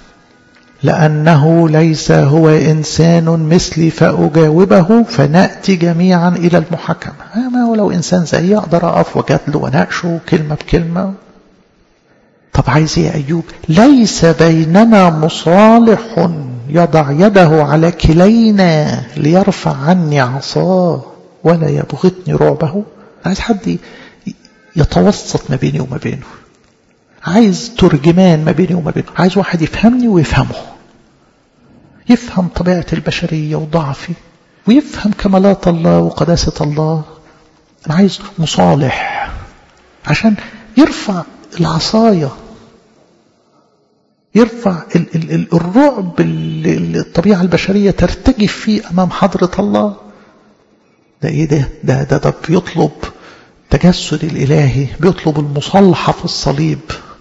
Speaker 1: لأنه ليس هو إنسان مثلي فأجاوبه فنأتي جميعا إلى المحاكمة ما هو لو إنسان زي أقدر أقف وجادله وناقشه كلمة بكلمة طب عايز ايه أيوب ليس بيننا مصالح يضع يده على كلينا ليرفع عني عصاه ولا يبغتني رعبه عايز حد يتوسط ما بيني وما بينه عايز ترجمان ما بيني وما بينه عايز واحد يفهمني ويفهمه يفهم طبيعة البشرية وضعفي ويفهم كمالات الله وقداسة الله أنا عايز مصالح عشان يرفع العصاية يرفع ال ال ال الرعب اللي الطبيعة البشرية ترتجف فيه أمام حضرة الله ده إيه ده ده ده, ده بيطلب تجسد الإلهي بيطلب المصالحة في الصليب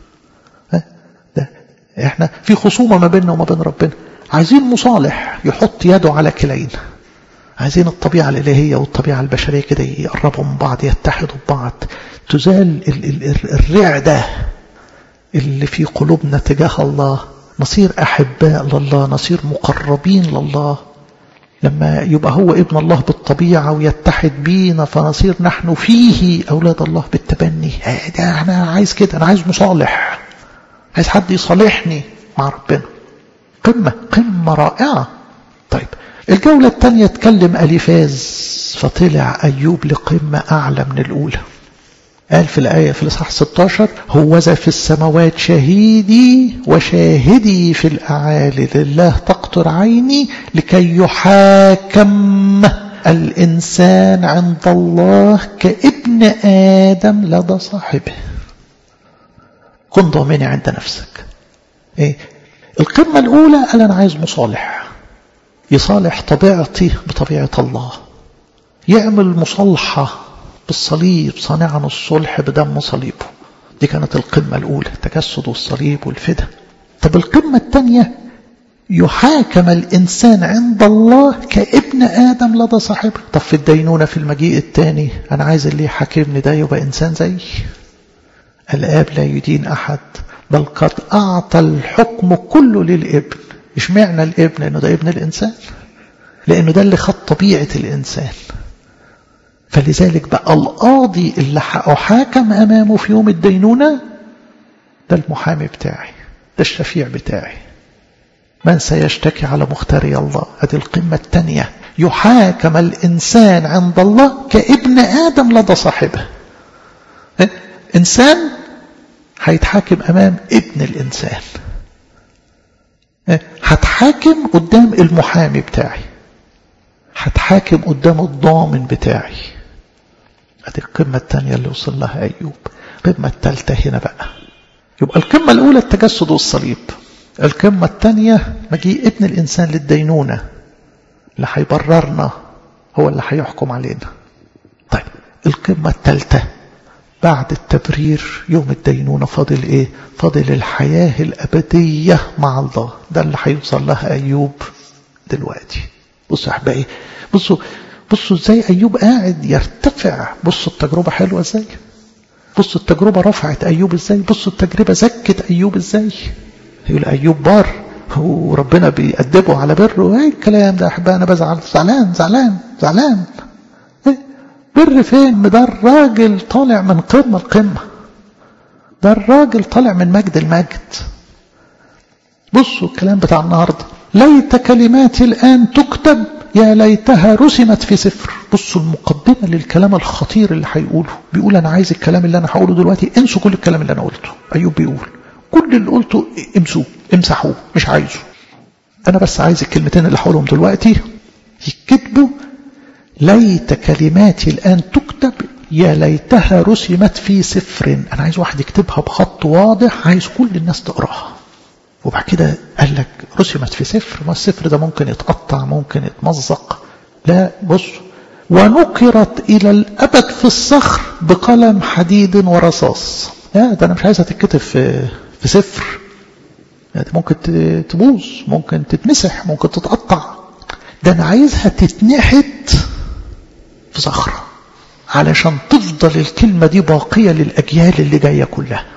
Speaker 1: ده احنا في خصومة ما بيننا وما بين ربنا عايزين مصالح يحط يده على كلينا عايزين الطبيعة الإلهية والطبيعة البشرية كده يقربوا من بعض يتحدوا ببعض تزال الرعدة اللي في قلوبنا تجاه الله نصير أحباء لله نصير مقربين لله لما يبقى هو ابن الله بالطبيعة ويتحد بينا فنصير نحن فيه أولاد الله بالتبني ده أنا عايز كده أنا عايز مصالح عايز حد يصالحني مع ربنا قمة قمة رائعة طيب الجولة الثانية تكلم أليفاز فطلع أيوب لقمة أعلى من الأولى قال في الآية في الإصحاح 16 هوذا في السماوات شهيدي وشاهدي في الأعالي لله تقطر عيني لكي يحاكم الإنسان عند الله كابن آدم لدى صاحبه كن ضامني عند نفسك إيه؟ القمة الأولى قال أنا عايز مصالح يصالح طبيعتي بطبيعة الله يعمل مصالحة بالصليب صانعا الصلح بدم صليبه دي كانت القمة الأولى التجسد والصليب والفدا طب القمة الثانية يحاكم الإنسان عند الله كابن آدم لدى صاحبه طب في الدينونة في المجيء الثاني أنا عايز اللي يحاكمني ده يبقى إنسان زي الآب لا يدين أحد بل قد أعطى الحكم كله للابن إيش معنى الابن إنه ده ابن الإنسان لأنه ده اللي خد طبيعة الإنسان فلذلك بقى القاضي اللي أحاكم أمامه في يوم الدينونة ده المحامي بتاعي ده الشفيع بتاعي من سيشتكي على مختاري الله هذه القمة الثانية يحاكم الإنسان عند الله كابن آدم لدى صاحبه إنسان هيتحاكم أمام ابن الإنسان هتحاكم قدام المحامي بتاعي هتحاكم قدام الضامن بتاعي ادي القمة الثانية اللي وصل لها أيوب القمة الثالثة هنا بقى يبقى القمة الأولى التجسد والصليب القمة الثانية مجيء ابن الإنسان للدينونة اللي هيبررنا هو اللي هيحكم علينا طيب القمة الثالثة بعد التبرير يوم الدينونة فاضل ايه فاضل الحياة الأبدية مع الله ده اللي هيوصل لها أيوب دلوقتي بصوا يا احبائي بصوا بصوا ازاي ايوب قاعد يرتفع بصوا التجربه حلوه ازاي بصوا التجربه رفعت ايوب ازاي بصوا التجربه زكت ايوب ازاي يقول ايوب بار وربنا بيأدبه على بره ايه الكلام ده احبائي انا بزعل زعلان زعلان زعلان إيه؟ بر فين ده الراجل طالع من قمه لقمه ده الراجل طالع من مجد المجد بصوا الكلام بتاع النهارده ليت كلماتي الآن تكتب يا ليتها رسمت في سفر بصوا المقدمة للكلام الخطير اللي هيقوله بيقول أنا عايز الكلام اللي أنا هقوله دلوقتي انسوا كل الكلام اللي أنا قلته أيوب بيقول كل اللي قلته امسوه امسحوه مش عايزه أنا بس عايز الكلمتين اللي هقولهم دلوقتي يكتبوا ليت كلماتي الآن تكتب يا ليتها رسمت في سفر أنا عايز واحد يكتبها بخط واضح عايز كل الناس تقراها وبعد كده قال لك رسمت في سفر ما السفر ده ممكن يتقطع ممكن يتمزق لا بص ونقرت إلى الأبد في الصخر بقلم حديد ورصاص لا ده أنا مش عايزها تتكتب في, في سفر يعني ممكن تبوظ ممكن تتمسح ممكن تتقطع ده أنا عايزها تتنحت في صخرة علشان تفضل الكلمة دي باقية للأجيال اللي جاية كلها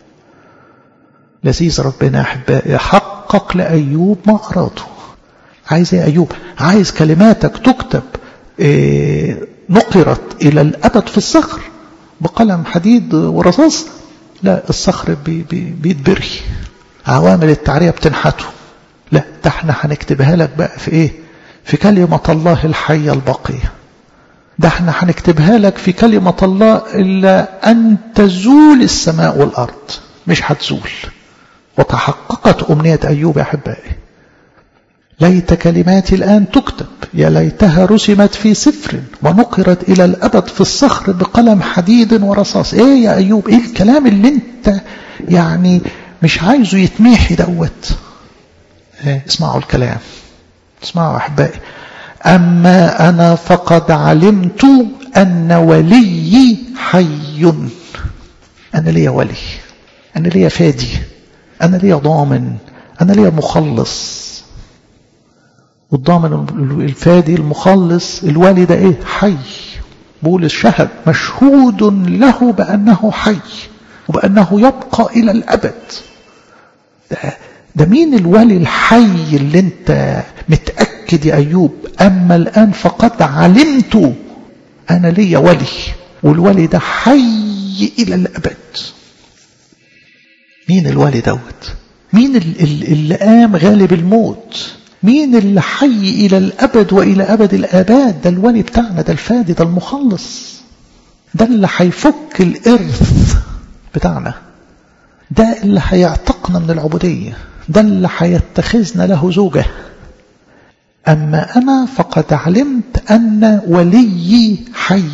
Speaker 1: لذيذ ربنا أحبائي حقق لأيوب ما أراده عايز ايه أيوب عايز كلماتك تكتب إيه نقرت إلى الأبد في الصخر بقلم حديد ورصاص لا الصخر بي بي بيتبري عوامل التعرية بتنحته لا ده احنا هنكتبها لك بقى في ايه في كلمة الله الحية الباقية ده احنا هنكتبها لك في كلمة الله إلا أن تزول السماء والأرض مش هتزول وتحققت أمنية أيوب يا أحبائي ليت كلماتي الآن تكتب يا ليتها رسمت في سفر ونقرت إلى الأبد في الصخر بقلم حديد ورصاص إيه يا أيوب إيه الكلام اللي أنت يعني مش عايزه يتميحي دوت إيه اسمعوا الكلام اسمعوا أحبائي أما أنا فقد علمت أن ولي حي أنا ليا ولي أنا ليا فادي أنا ليا ضامن أنا ليا مخلص والضامن الفادي المخلص الولي ده إيه حي بولس شهد مشهود له بأنه حي وبأنه يبقى إلى الأبد ده, ده مين الولي الحي اللي انت متأكد يا أيوب أما الآن فقد علمت أنا ليا ولي والولي ده حي إلى الأبد مين الولي دوت مين اللي قام غالب الموت مين اللي حي إلى الأبد وإلى أبد الآباد ده الولي بتاعنا ده الفادي ده المخلص ده اللي هيفك الإرث بتاعنا ده اللي هيعتقنا من العبودية ده اللي هيتخذنا له زوجة أما أنا فقد علمت أن وليي حي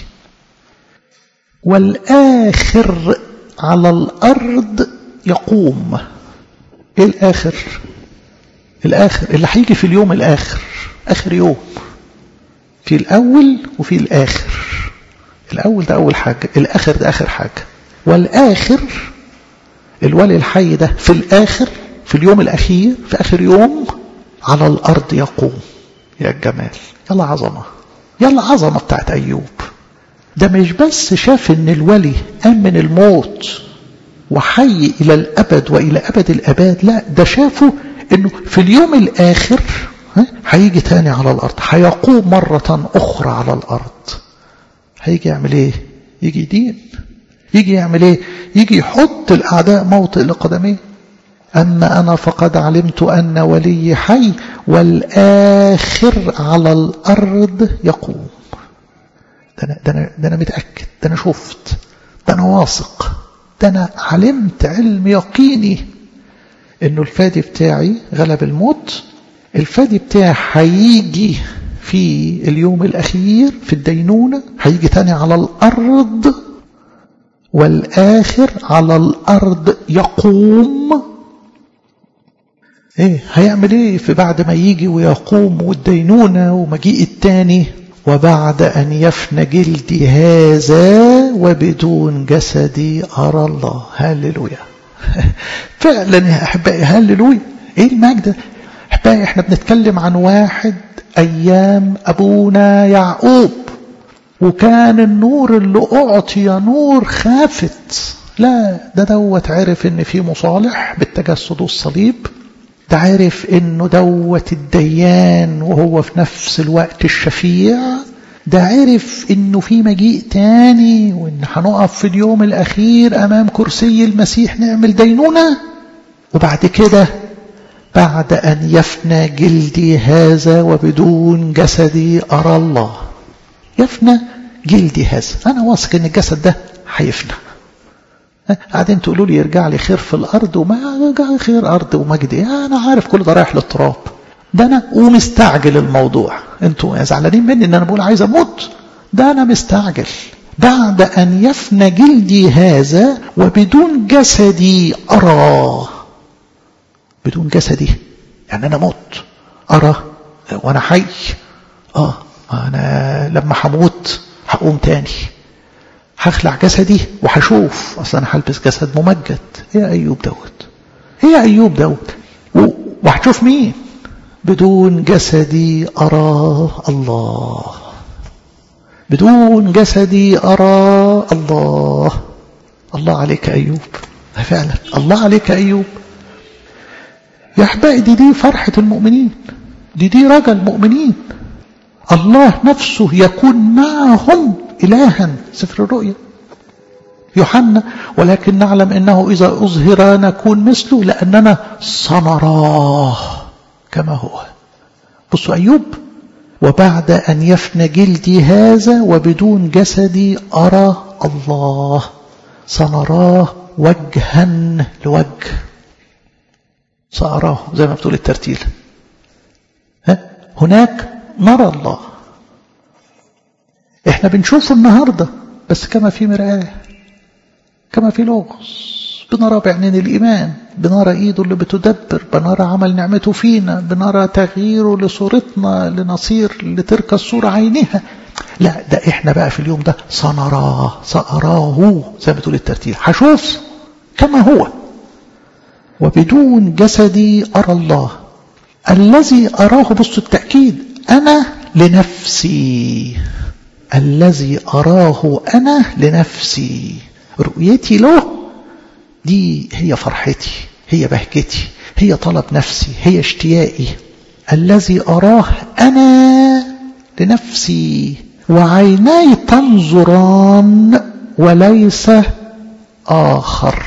Speaker 1: والآخر على الأرض يقوم إيه الآخر الآخر اللي هيجي في اليوم الآخر آخر يوم في الأول وفي الآخر الأول ده أول حاجة الآخر ده آخر حاجة والآخر الولي الحي ده في الآخر في اليوم الأخير في آخر يوم على الأرض يقوم يا الجمال يلا عظمة يلا عظمة بتاعت أيوب ده مش بس شاف ان الولي قام من الموت وحي إلى الأبد وإلى أبد الأباد لا ده شافه انه في اليوم الآخر هيجي تاني على الأرض هيقوم مرة أخرى على الأرض هيجي يعمل ايه يجي يدين يجي يعمل ايه يجي يحط الأعداء موطئ لقدميه أما أنا فقد علمت أن ولي حي والآخر على الأرض يقوم ده أنا, ده أنا, ده أنا متأكد ده أنا شفت ده أنا واثق ده أنا علمت علم يقيني أنه الفادي بتاعي غلب الموت الفادي بتاعي هيجي في اليوم الأخير في الدينونة هيجي تاني على الأرض والآخر على الأرض يقوم ايه هيعمل ايه في بعد ما يجي ويقوم والدينونة ومجيء التاني وبعد أن يفنى جلدي هذا وبدون جسدي أرى الله هللويا فعلا يا أحبائي هللويا ايه المجد أحبائي احنا بنتكلم عن واحد أيام أبونا يعقوب وكان النور اللي أعطي نور خافت لا ده دوت عرف ان في مصالح بالتجسد والصليب ده عارف انه دوت الديان وهو في نفس الوقت الشفيع ده عرف انه في مجيء تاني وان هنقف في اليوم الاخير امام كرسي المسيح نعمل دينونة وبعد كده بعد ان يفنى جلدي هذا وبدون جسدي ارى الله يفنى جلدي هذا انا واثق ان الجسد ده هيفنى قاعدين تقولوا لي يرجع لي خير في الارض وما رجع خير ارض ومجد انا عارف كل ده رايح للتراب ده انا ومستعجل الموضوع انتوا زعلانين مني ان انا بقول عايز اموت ده انا مستعجل بعد ان يفنى جلدي هذا وبدون جسدي ارى بدون جسدي يعني أنا مت أرى وأنا حي آه أنا لما هموت هقوم تاني هخلع جسدي وهشوف أصلا أنا هلبس جسد ممجد إيه أيوب دوت إيه أيوب دوت وهتشوف مين بدون جسدي أرى الله بدون جسدي أرى الله الله عليك أيوب فعلا الله عليك أيوب يا أحبائي دي دي فرحة المؤمنين دي دي رجا المؤمنين الله نفسه يكون معهم إلها سفر الرؤيا يوحنا ولكن نعلم أنه إذا أظهر نكون مثله لأننا سنراه كما هو بصوا أيوب وبعد أن يفنى جلدي هذا وبدون جسدي أرى الله سنراه وجها لوجه سأراه زي ما بتقول الترتيل ها؟ هناك نرى الله احنا بنشوفه النهاردة بس كما في مرآة كما في لغز بنرى بعينين الإيمان بنرى إيده اللي بتدبر بنرى عمل نعمته فينا بنرى تغييره لصورتنا لنصير لتلك الصورة عينها لا ده احنا بقى في اليوم ده سنراه سأراه زي ما بتقول الترتيل هشوف كما هو وبدون جسدي أرى الله الذي أراه بص التأكيد أنا لنفسي الذي أراه أنا لنفسي رؤيتي له دي هي فرحتي هي بهجتي هي طلب نفسي هي اشتياقي الذي أراه أنا لنفسي وعيناي تنظران وليس آخر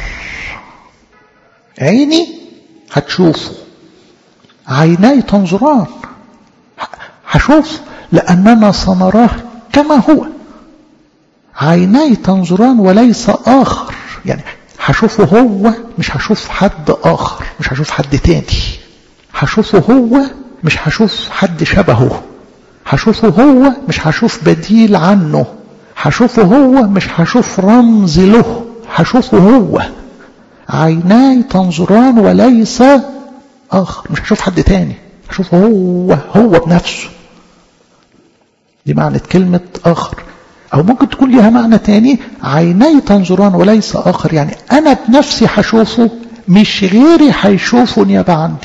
Speaker 1: عيني هتشوفه عيناي تنظران هشوف لأننا سنراه كما هو عيناي تنظران وليس آخر يعني هشوفه هو مش هشوف حد آخر مش هشوف حد تاني هشوفه هو مش هشوف حد شبهه هشوفه هو مش هشوف بديل عنه هشوفه هو مش هشوف رمز له هشوفه هو عيناي تنظران وليس آخر مش هشوف حد تاني هشوفه هو هو بنفسه دي معنى كلمة آخر أو ممكن تكون لها معنى تاني عيني تنظران وليس آخر يعني أنا بنفسي هشوفه مش غيري هيشوفه نيابة عندي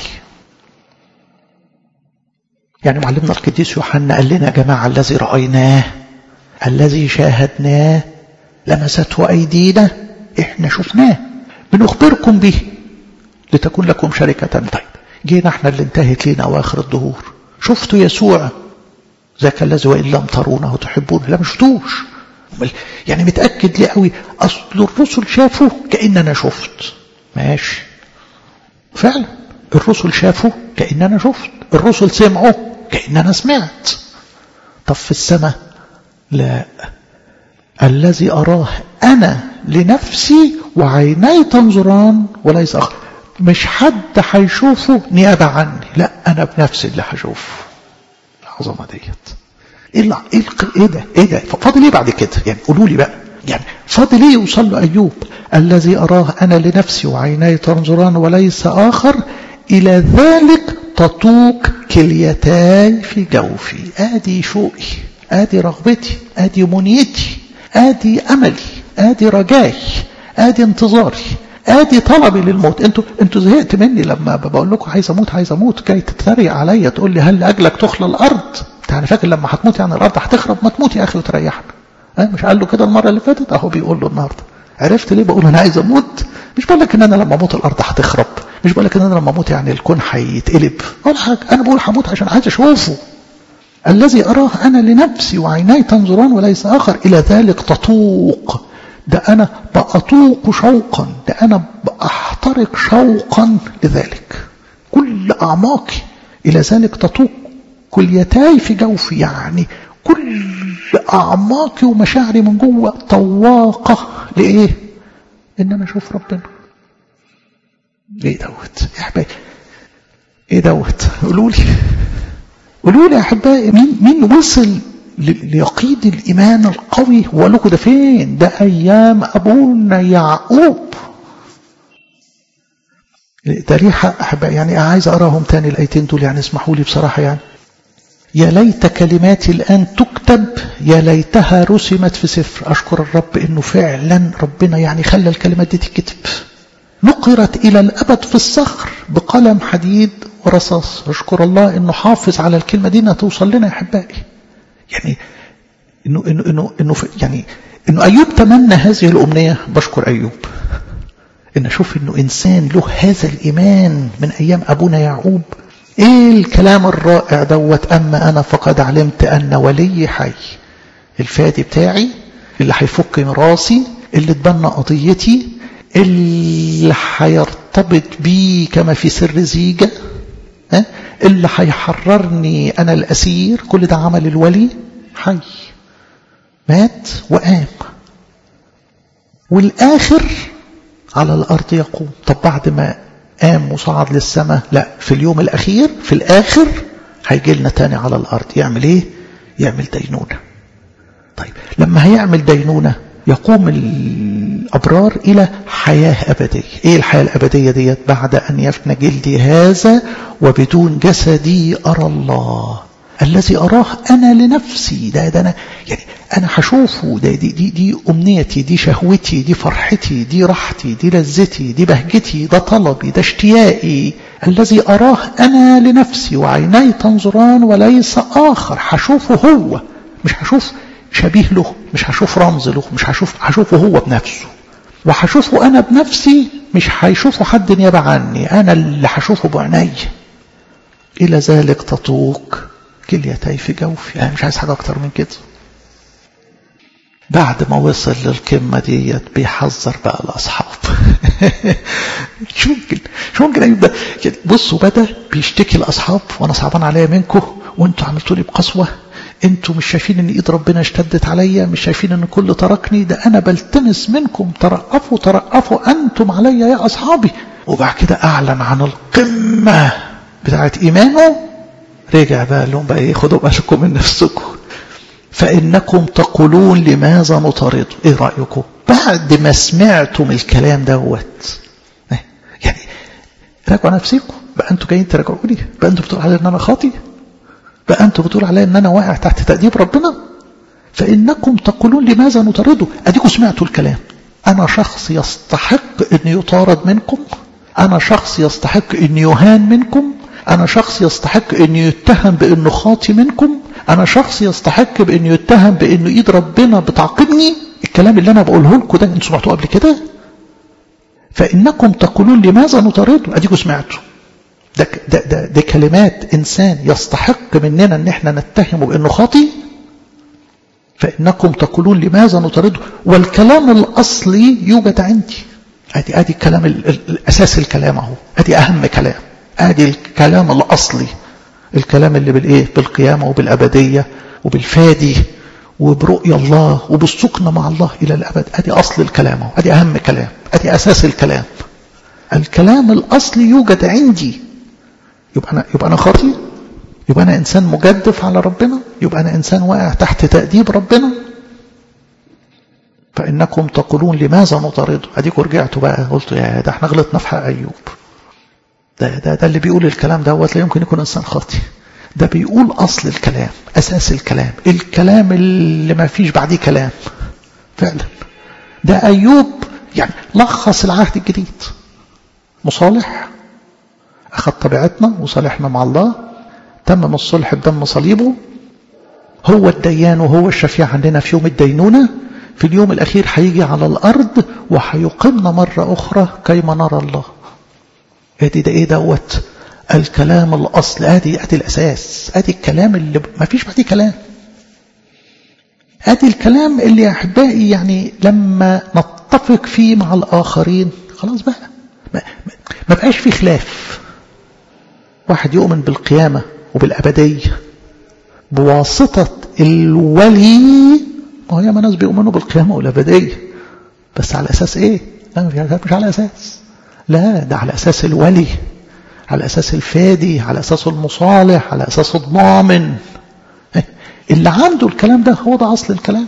Speaker 1: يعني معلمنا القديس يوحنا قال لنا يا جماعة الذي رأيناه الذي شاهدناه لمسته أيدينا إحنا شفناه بنخبركم به لتكون لكم شركة طيب جينا احنا اللي انتهت لنا أواخر الدهور شفتوا يسوع ذاك الذي وإن لم ترونه تحبونه لا مشفتوش يعني متأكد ليه قوي أصل الرسل شافوا كأن أنا شفت ماشي فعلا الرسل شافوا كأن أنا شفت الرسل سمعوا كأن أنا سمعت طب في السماء لا الذي أراه أنا لنفسي وعيني تنظران وليس آخر مش حد هيشوفه نيابة عني لا أنا بنفسي اللي هشوفه العظمة ديت ايه اللي ايه ايه ده ايه ده فاضل ايه بعد كده يعني قولوا لي بقى يعني فاضل ايه يوصل له ايوب الذي اراه انا لنفسي وعيناي تنظران وليس اخر الى ذلك تطوق كليتاي في جوفي ادي شوقي ادي رغبتي ادي منيتي ادي املي ادي رجاي ادي انتظاري ادي طلبي للموت انتوا انتوا زهقت مني لما بقول لكم عايز اموت عايز اموت جاي تتريق عليا تقول لي هل لاجلك تخلى الارض يعني فاكر لما هتموت يعني الارض هتخرب ما تموت يا اخي وتريحنا أه مش قال له كده المره اللي فاتت اهو بيقول له النهارده عرفت ليه بقول انا عايز اموت مش بقول لك ان انا لما اموت الارض هتخرب مش بقول لك ان انا لما اموت يعني الكون هيتقلب ولا حاجه انا بقول هموت عشان عايز اشوفه الذي اراه انا لنفسي وعيناي تنظران وليس اخر الى ذلك تطوق ده أنا بأطوق شوقا ده أنا بأحترق شوقا لذلك كل أعماقي إلى ذلك تطوق كليتاي في جوفي يعني كل أعماقي ومشاعري من جوه طواقة لإيه؟ إن أنا أشوف ربنا إيه دوت يا أحبائي إيه دوت قولوا لي قولوا لي يا أحبائي مين مين وصل ليقين الإيمان القوي هو لكم ده فين ده أيام أبونا يعقوب ده ليه حق أحبائي يعني عايز أقراهم تاني الآيتين دول يعني اسمحوا لي بصراحة يعني يا ليت كلماتي الآن تكتب يا ليتها رسمت في سفر أشكر الرب إنه فعلا ربنا يعني خلى الكلمات دي تتكتب نقرت إلى الأبد في الصخر بقلم حديد ورصاص أشكر الله إنه حافظ على الكلمة دي إنها توصل لنا يا أحبائي يعني إنه إنه إنه إنه يعني إنه أيوب تمنى هذه الأمنية بشكر أيوب إن أشوف إنه إنسان له هذا الإيمان من أيام أبونا يعقوب إيه الكلام الرائع دوت أما أنا فقد علمت أن ولي حي الفادي بتاعي اللي هيفك راسي اللي اتبنى قضيتي اللي هيرتبط بيه كما في سر زيجة اللي هيحررني أنا الأسير كل ده عمل الولي حي مات وقام والآخر على الأرض يقوم طب بعد ما قام وصعد للسماء لا في اليوم الأخير في الآخر هيجي لنا تاني على الأرض يعمل إيه يعمل دينونة طيب لما هيعمل دينونة يقوم الأبرار إلى حياة أبدية إيه الحياة الأبدية ديت بعد أن يفنى جلدي هذا وبدون جسدي أرى الله الذي أراه أنا لنفسي ده, ده أنا يعني أنا هشوفه ده دي, دي, دي أمنيتي دي شهوتي دي فرحتي دي راحتي دي لذتي دي بهجتي ده طلبي ده اشتياقي الذي أراه أنا لنفسي وعيني تنظران وليس آخر هشوفه هو مش هشوف شبيه له مش هشوف رمز له مش هشوف هشوفه هو بنفسه وهشوفه أنا بنفسي مش هيشوفه حد نيابة عني أنا اللي هشوفه بعيني إلى ذلك تطوق كليتي في جوفي أنا مش عايز حاجة أكتر من كده بعد ما وصل للقمة ديت بيحذر بقى الأصحاب شو ممكن شو ممكن أيوب ده بصوا بدأ بيشتكي الأصحاب وأنا صعبان عليا منكم وأنتوا عملتوا لي بقسوة انتوا مش شايفين ان ايد ربنا اشتدت عليا مش شايفين ان كل تركني ده انا بلتمس منكم ترقفوا ترقفوا انتم عليا يا اصحابي وبعد كده اعلن عن القمة بتاعت ايمانه رجع بقى لهم بقى ايه خدوا بالكم من نفسكم فانكم تقولون لماذا نطارده ايه رايكم بعد ما سمعتم الكلام دوت يعني راجعوا نفسكم بقى انتوا جايين تراجعوا لي بقى انتوا بتقولوا علي ان انا خاطي بقى انتوا بتقولوا علي ان انا واقع تحت تأديب ربنا فانكم تقولون لماذا نطارده اديكم سمعتوا الكلام انا شخص يستحق ان يطارد منكم انا شخص يستحق ان يهان منكم أنا شخص يستحق أن يتهم بأنه خاطي منكم أنا شخص يستحق بأنه يتهم بأنه إيد ربنا بتعاقبني الكلام اللي أنا بقوله لكم ده أنتوا سمعتوه قبل كده فإنكم تقولون لماذا نطارده أديكم سمعتوا ده, ده, ده, ده كلمات إنسان يستحق مننا أن احنا نتهمه بأنه خاطي فإنكم تقولون لماذا نطارده والكلام الأصلي يوجد عندي أدي أدي الكلام الأساس الكلام أهو أدي أهم كلام ادي الكلام الاصلي الكلام اللي بالايه بالقيامه وبالابديه وبالفادي وبرؤيا الله وبالسكنه مع الله الى الابد ادي اصل الكلام اهو ادي اهم كلام ادي اساس الكلام الكلام الاصلي يوجد عندي يبقى انا يبقى انا خاطي يبقى انا انسان مجدف على ربنا يبقى انا انسان واقع تحت تاديب ربنا فانكم تقولون لماذا نطارده اديكم رجعتوا بقى قلتوا يا ده احنا غلطنا في حق ايوب ده, ده, ده اللي بيقول الكلام دوت لا يمكن يكون إنسان خاطئ ده بيقول أصل الكلام أساس الكلام الكلام اللي ما فيش بعديه كلام فعلا ده أيوب يعني لخص العهد الجديد مصالح أخذ طبيعتنا وصالحنا مع الله تمم الصلح بدم صليبه هو الديان وهو الشفيع عندنا في يوم الدينونة في اليوم الأخير هيجي على الأرض وهيقيمنا مرة أخرى كيما نرى الله ادي ده ايه دوت الكلام الاصل ادي ادي الاساس ادي الكلام اللي ما فيش بعديه كلام ادي الكلام اللي يا احبائي يعني لما نتفق فيه مع الاخرين خلاص بقى ما, ما بقاش في خلاف واحد يؤمن بالقيامه وبالابديه بواسطه الولي ما هي ما ناس بيؤمنوا بالقيامه والابديه بس على اساس ايه؟ لا مش على اساس لا ده على أساس الولي على أساس الفادي على أساس المصالح على أساس الضامن اللي عنده الكلام ده هو ده أصل الكلام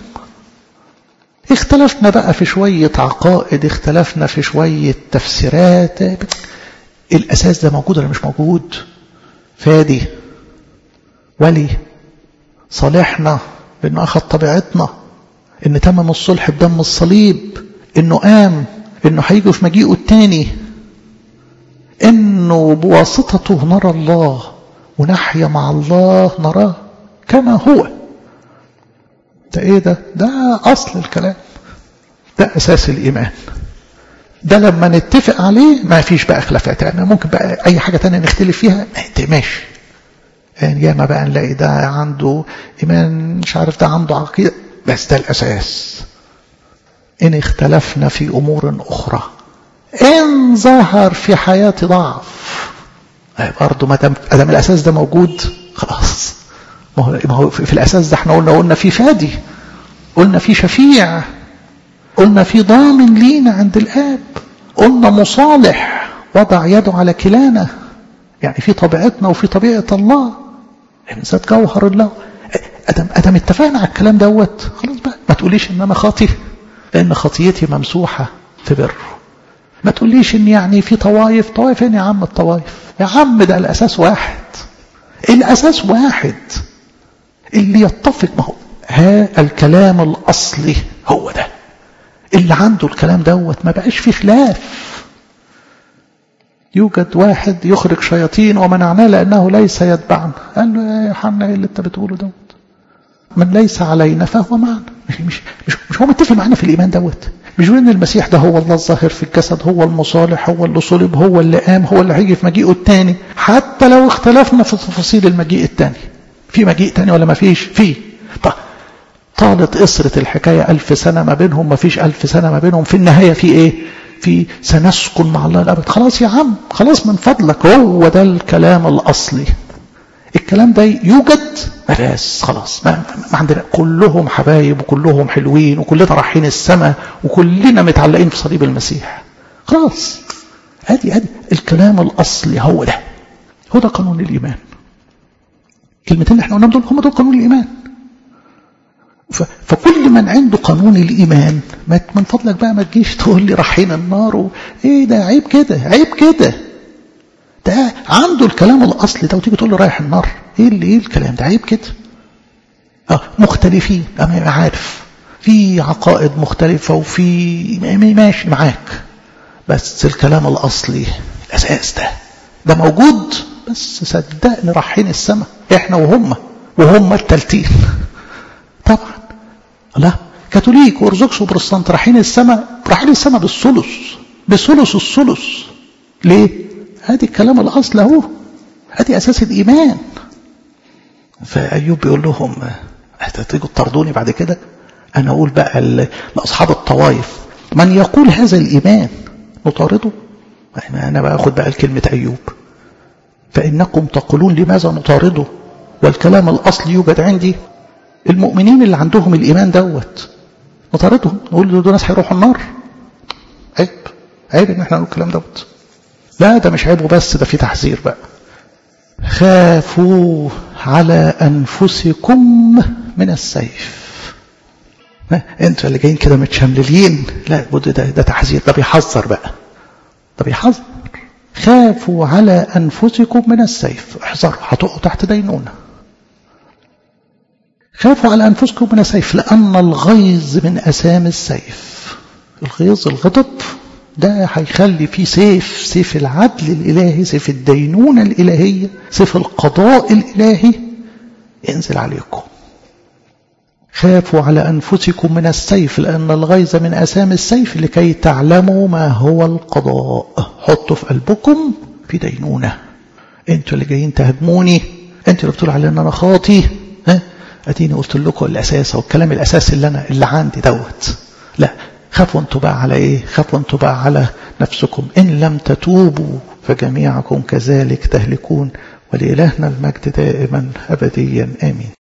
Speaker 1: اختلفنا بقى في شوية عقائد اختلفنا في شوية تفسيرات الأساس ده موجود ولا مش موجود فادي ولي صالحنا بأنه أخذ طبيعتنا إن تمم الصلح بدم الصليب إنه قام إنه هيجي في مجيئه التاني إنه بواسطته نرى الله ونحيا مع الله نراه كما هو ده إيه ده؟ ده أصل الكلام ده أساس الإيمان ده لما نتفق عليه ما فيش بقى خلافات يعني ممكن بقى أي حاجة تانية نختلف فيها ماشي يعني ياما بقى نلاقي ده عنده إيمان مش عارف ده عنده عقيدة بس ده الأساس إن اختلفنا في أمور أخرى إن ظهر في حياتي ضعف برضه ما دام الأساس ده موجود خلاص ما هو في الأساس ده احنا قلنا قلنا في فادي قلنا في شفيع قلنا في ضامن لينا عند الآب قلنا مصالح وضع يده على كلانا يعني في طبيعتنا وفي طبيعة الله ذات جوهر الله أدم, أدم اتفقنا على الكلام دوت خلاص بقى ما تقوليش إن أنا خاطي لأن خطيتي ممسوحة في بره ما تقوليش إن يعني في طوايف طوايف فين يا عم الطوايف يا عم ده الأساس واحد الأساس واحد اللي يتفق ما هو ها الكلام الأصلي هو ده اللي عنده الكلام دوت ما بقاش فيه خلاف يوجد واحد يخرج شياطين ومنعناه لأنه ليس يتبعنا قال له يا يوحنا ايه اللي انت بتقوله دوت من ليس علينا فهو معنا مش, مش, مش, مش هو متفق معنا في الإيمان دوت مش ان المسيح ده هو الله الظاهر في الجسد هو المصالح هو اللي صلب هو اللي قام هو اللي هيجي في مجيئه الثاني حتى لو اختلفنا في تفاصيل المجيء الثاني في مجيء ثاني ولا ما فيش في طيب طالت قصرة الحكاية ألف سنة ما بينهم ما فيش ألف سنة ما بينهم في النهاية في إيه في سنسكن مع الله الأبد خلاص يا عم خلاص من فضلك هو ده الكلام الأصلي الكلام ده يوجد بس خلاص ما, ما عندنا كلهم حبايب وكلهم حلوين وكلنا رايحين السماء وكلنا متعلقين في صليب المسيح خلاص ادي ادي الكلام الاصلي هو ده هو ده قانون الايمان كلمتين اللي احنا قلناهم دول هم دول قانون الايمان فكل من عنده قانون الايمان ما من فضلك بقى ما تجيش تقول لي رايحين النار و... ايه ده عيب كده عيب كده ده عنده الكلام الاصلي ده وتيجي تقول له رايح النار ايه اللي ايه الكلام ده عيب كده اه مختلفين انا عارف في عقائد مختلفه وفي ماشي معاك بس الكلام الاصلي الاساس ده ده موجود بس صدقني رايحين السماء احنا وهم وهم التالتين طبعا لا كاثوليك وارثوذكس وبروتستانت رايحين السماء رايحين السماء بالثلث بثلث الثلث ليه؟ هذه الكلام الاصل اهو هذه اساس الايمان فايوب بيقول لهم هتيجوا تطردوني بعد كده انا اقول بقى لاصحاب الطوائف من يقول هذا الايمان نطارده انا باخد بقى كلمه ايوب فانكم تقولون لماذا نطارده والكلام الاصلي يوجد عندي المؤمنين اللي عندهم الايمان دوت نطاردهم نقول دول ناس هيروحوا النار عيب عيب ان احنا نقول الكلام دوت لا ده مش عيب وبس ده في تحذير بقى خافوا على انفسكم من السيف انتوا اللي جايين كده متشملين لا ده, ده تحذير ده بيحذر بقى ده بيحذر خافوا على انفسكم من السيف احذروا هتقعوا تحت دينونه خافوا على أنفسكم من السيف لأن الغيظ من أسام السيف الغيظ الغضب ده هيخلي فيه سيف سيف العدل الإلهي سيف الدينونة الإلهية سيف القضاء الإلهي ينزل عليكم خافوا على أنفسكم من السيف لأن الغيظ من أسام السيف لكي تعلموا ما هو القضاء حطوا في قلبكم في دينونة انتوا اللي جايين تهدموني انتوا اللي بتقولوا علي ان انا خاطي ها اديني قلت لكم الاساس او الكلام الاساسي اللي انا اللي عندي دوت لا خافوا انتوا بقى على ايه خافوا انتوا بقى على نفسكم ان لم تتوبوا فجميعكم كذلك تهلكون ولإلهنا المجد دائما ابديا امين